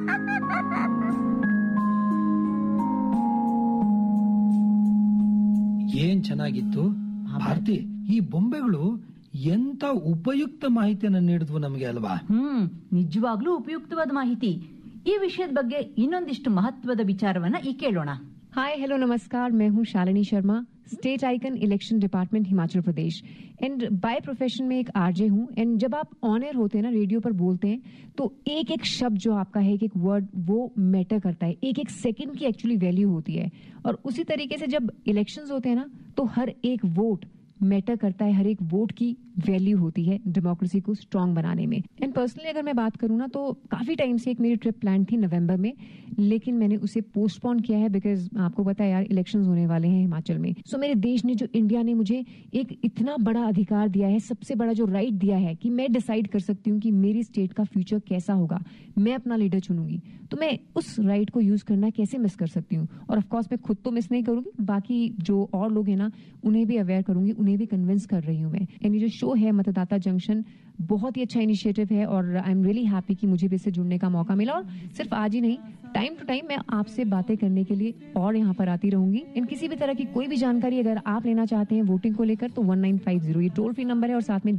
Speaker 23: ಏನ್ ಚೆನ್ನಾಗಿತ್ತು ಭಾರತಿ ಈ ಬೊಂಬೆಗಳು ಎಂತ ಉಪಯುಕ್ತ ಮಾಹಿತಿಯನ್ನ ನೀಡಿದ್ವು ನಮಗೆ ಅಲ್ವಾ
Speaker 18: ಹ್ಮ್ ನಿಜವಾಗ್ಲೂ ಉಪಯುಕ್ತವಾದ ಮಾಹಿತಿ ಈ ವಿಷಯದ ಬಗ್ಗೆ ಇನ್ನೊಂದಿಷ್ಟು ಮಹತ್ವದ ವಿಚಾರವನ್ನ ಈ ಕೇಳೋಣ
Speaker 6: हाय हेलो नमस्कार मैं हूं Shalini Sharma state icon election department Himachal Pradesh and by profession में एक आरजे हूं एंड जब आप ऑन एयर होते हैं ना रेडियो पर बोलते हैं तो एक एक शब्द जो आपका है एक एक वर्ड वो मैटर करता है एक एक सेकंड की एक्चुअली वैल्यू होती है और उसी तरीके से जब इलेक्शंस होते हैं ना तो हर एक वोट मैटर करता है हर एक वोट की वैल्यू होती है डेमोक्रेसी को स्ट्रांग बनाने में एंड पर्सनली अगर मैं बात करूँ ना तो काफी टाइम से एक मेरी ट्रिप प्लान थी नवंबर में लेकिन मैंने उसे पोस्टपोन किया है बिकॉज आपको पता है यार इलेक्शंस होने वाले हैं हिमाचल में सो मेरे देश ने जो इंडिया ने मुझे एक इतना बड़ा अधिकार दिया है सबसे बड़ा जो राइट दिया है कि मैं डिसाइड कर सकती हूँ कि मेरी स्टेट का फ्यूचर कैसा होगा मैं अपना लीडर चुनूंगी तो मैं उस राइट को यूज करना कैसे मिस कर सकती हूँ और ऑफकोर्स मैं खुद तो मिस नहीं करूंगी बाकी जो और लोग हैं ना उन्हें भी अवेयर करूंगी उन्हें भी कन्विंस कर रही हूँ मैं एंड ये जो शो है मतदाता जंक्शन बहुत ही अच्छा इनिशिएटिव है और आई एम रियली हैप्पी कि मुझे भी इससे जुड़ने का मौका मिला और सिर्फ आज ही नहीं टाइम टू टाइम मैं आपसे बातें करने के लिए और यहाँ पर आती रहूंगी इन किसी भी तरह की कोई भी जानकारी अगर आप लेना चाहते हैं वोटिंग को लेकर तो 1950 ये टोल फ्री नंबर है और साथ में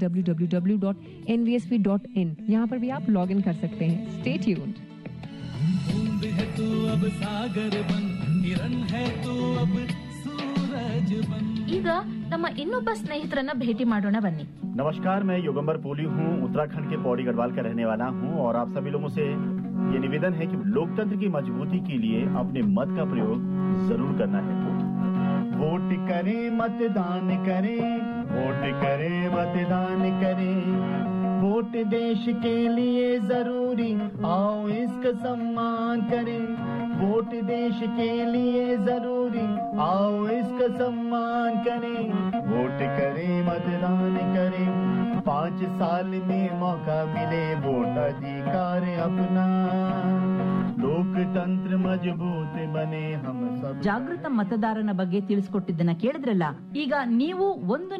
Speaker 6: www.nvsp.in यहाँ पर भी आप लॉग इन कर सकते हैं स्टे ट्यून्ड
Speaker 22: बूंद है तू अब सागर बन हिरन है तू अब सूरज बन
Speaker 24: ಈಗ ನಮ್ಮ ಇನ್ನೊಬ್ಬ ಸ್ನೇಹಿತರನ್ನ ಭೇಟಿ ಮಾಡೋಣ ಬನ್ನಿ
Speaker 7: नमस्कार मैं योगंबर पोली हूँ उत्तराखंड के पौड़ी गढ़वाल का रहने वाला हूँ और आप सभी लोगों से ये निवेदन है कि लोकतंत्र की मजबूती के लिए अपने मत का प्रयोग जरूर करना है वोट करें मतदान करें वोट करें मतदान करें वोट देश के लिए जरूरी आओ इसका सम्मान करें
Speaker 8: वोट देश के लिए जरूरी आओ इसका सम्मान करें वोट करें मतदान करें पाँच साल में मौका मिले वोट अधिकार अपना लोकतंत्र मजबूत बने हम सब
Speaker 18: ಜಾಗೃತ ಮತದಾರನ ಬಗ್ಗೆ ತಿಳಿಸ್ಕೊಟ್ಟಿದ್ದನ್ನ ಕೇಳಿದ್ರಲ್ಲ ಈಗ ನೀವು ಒಂದು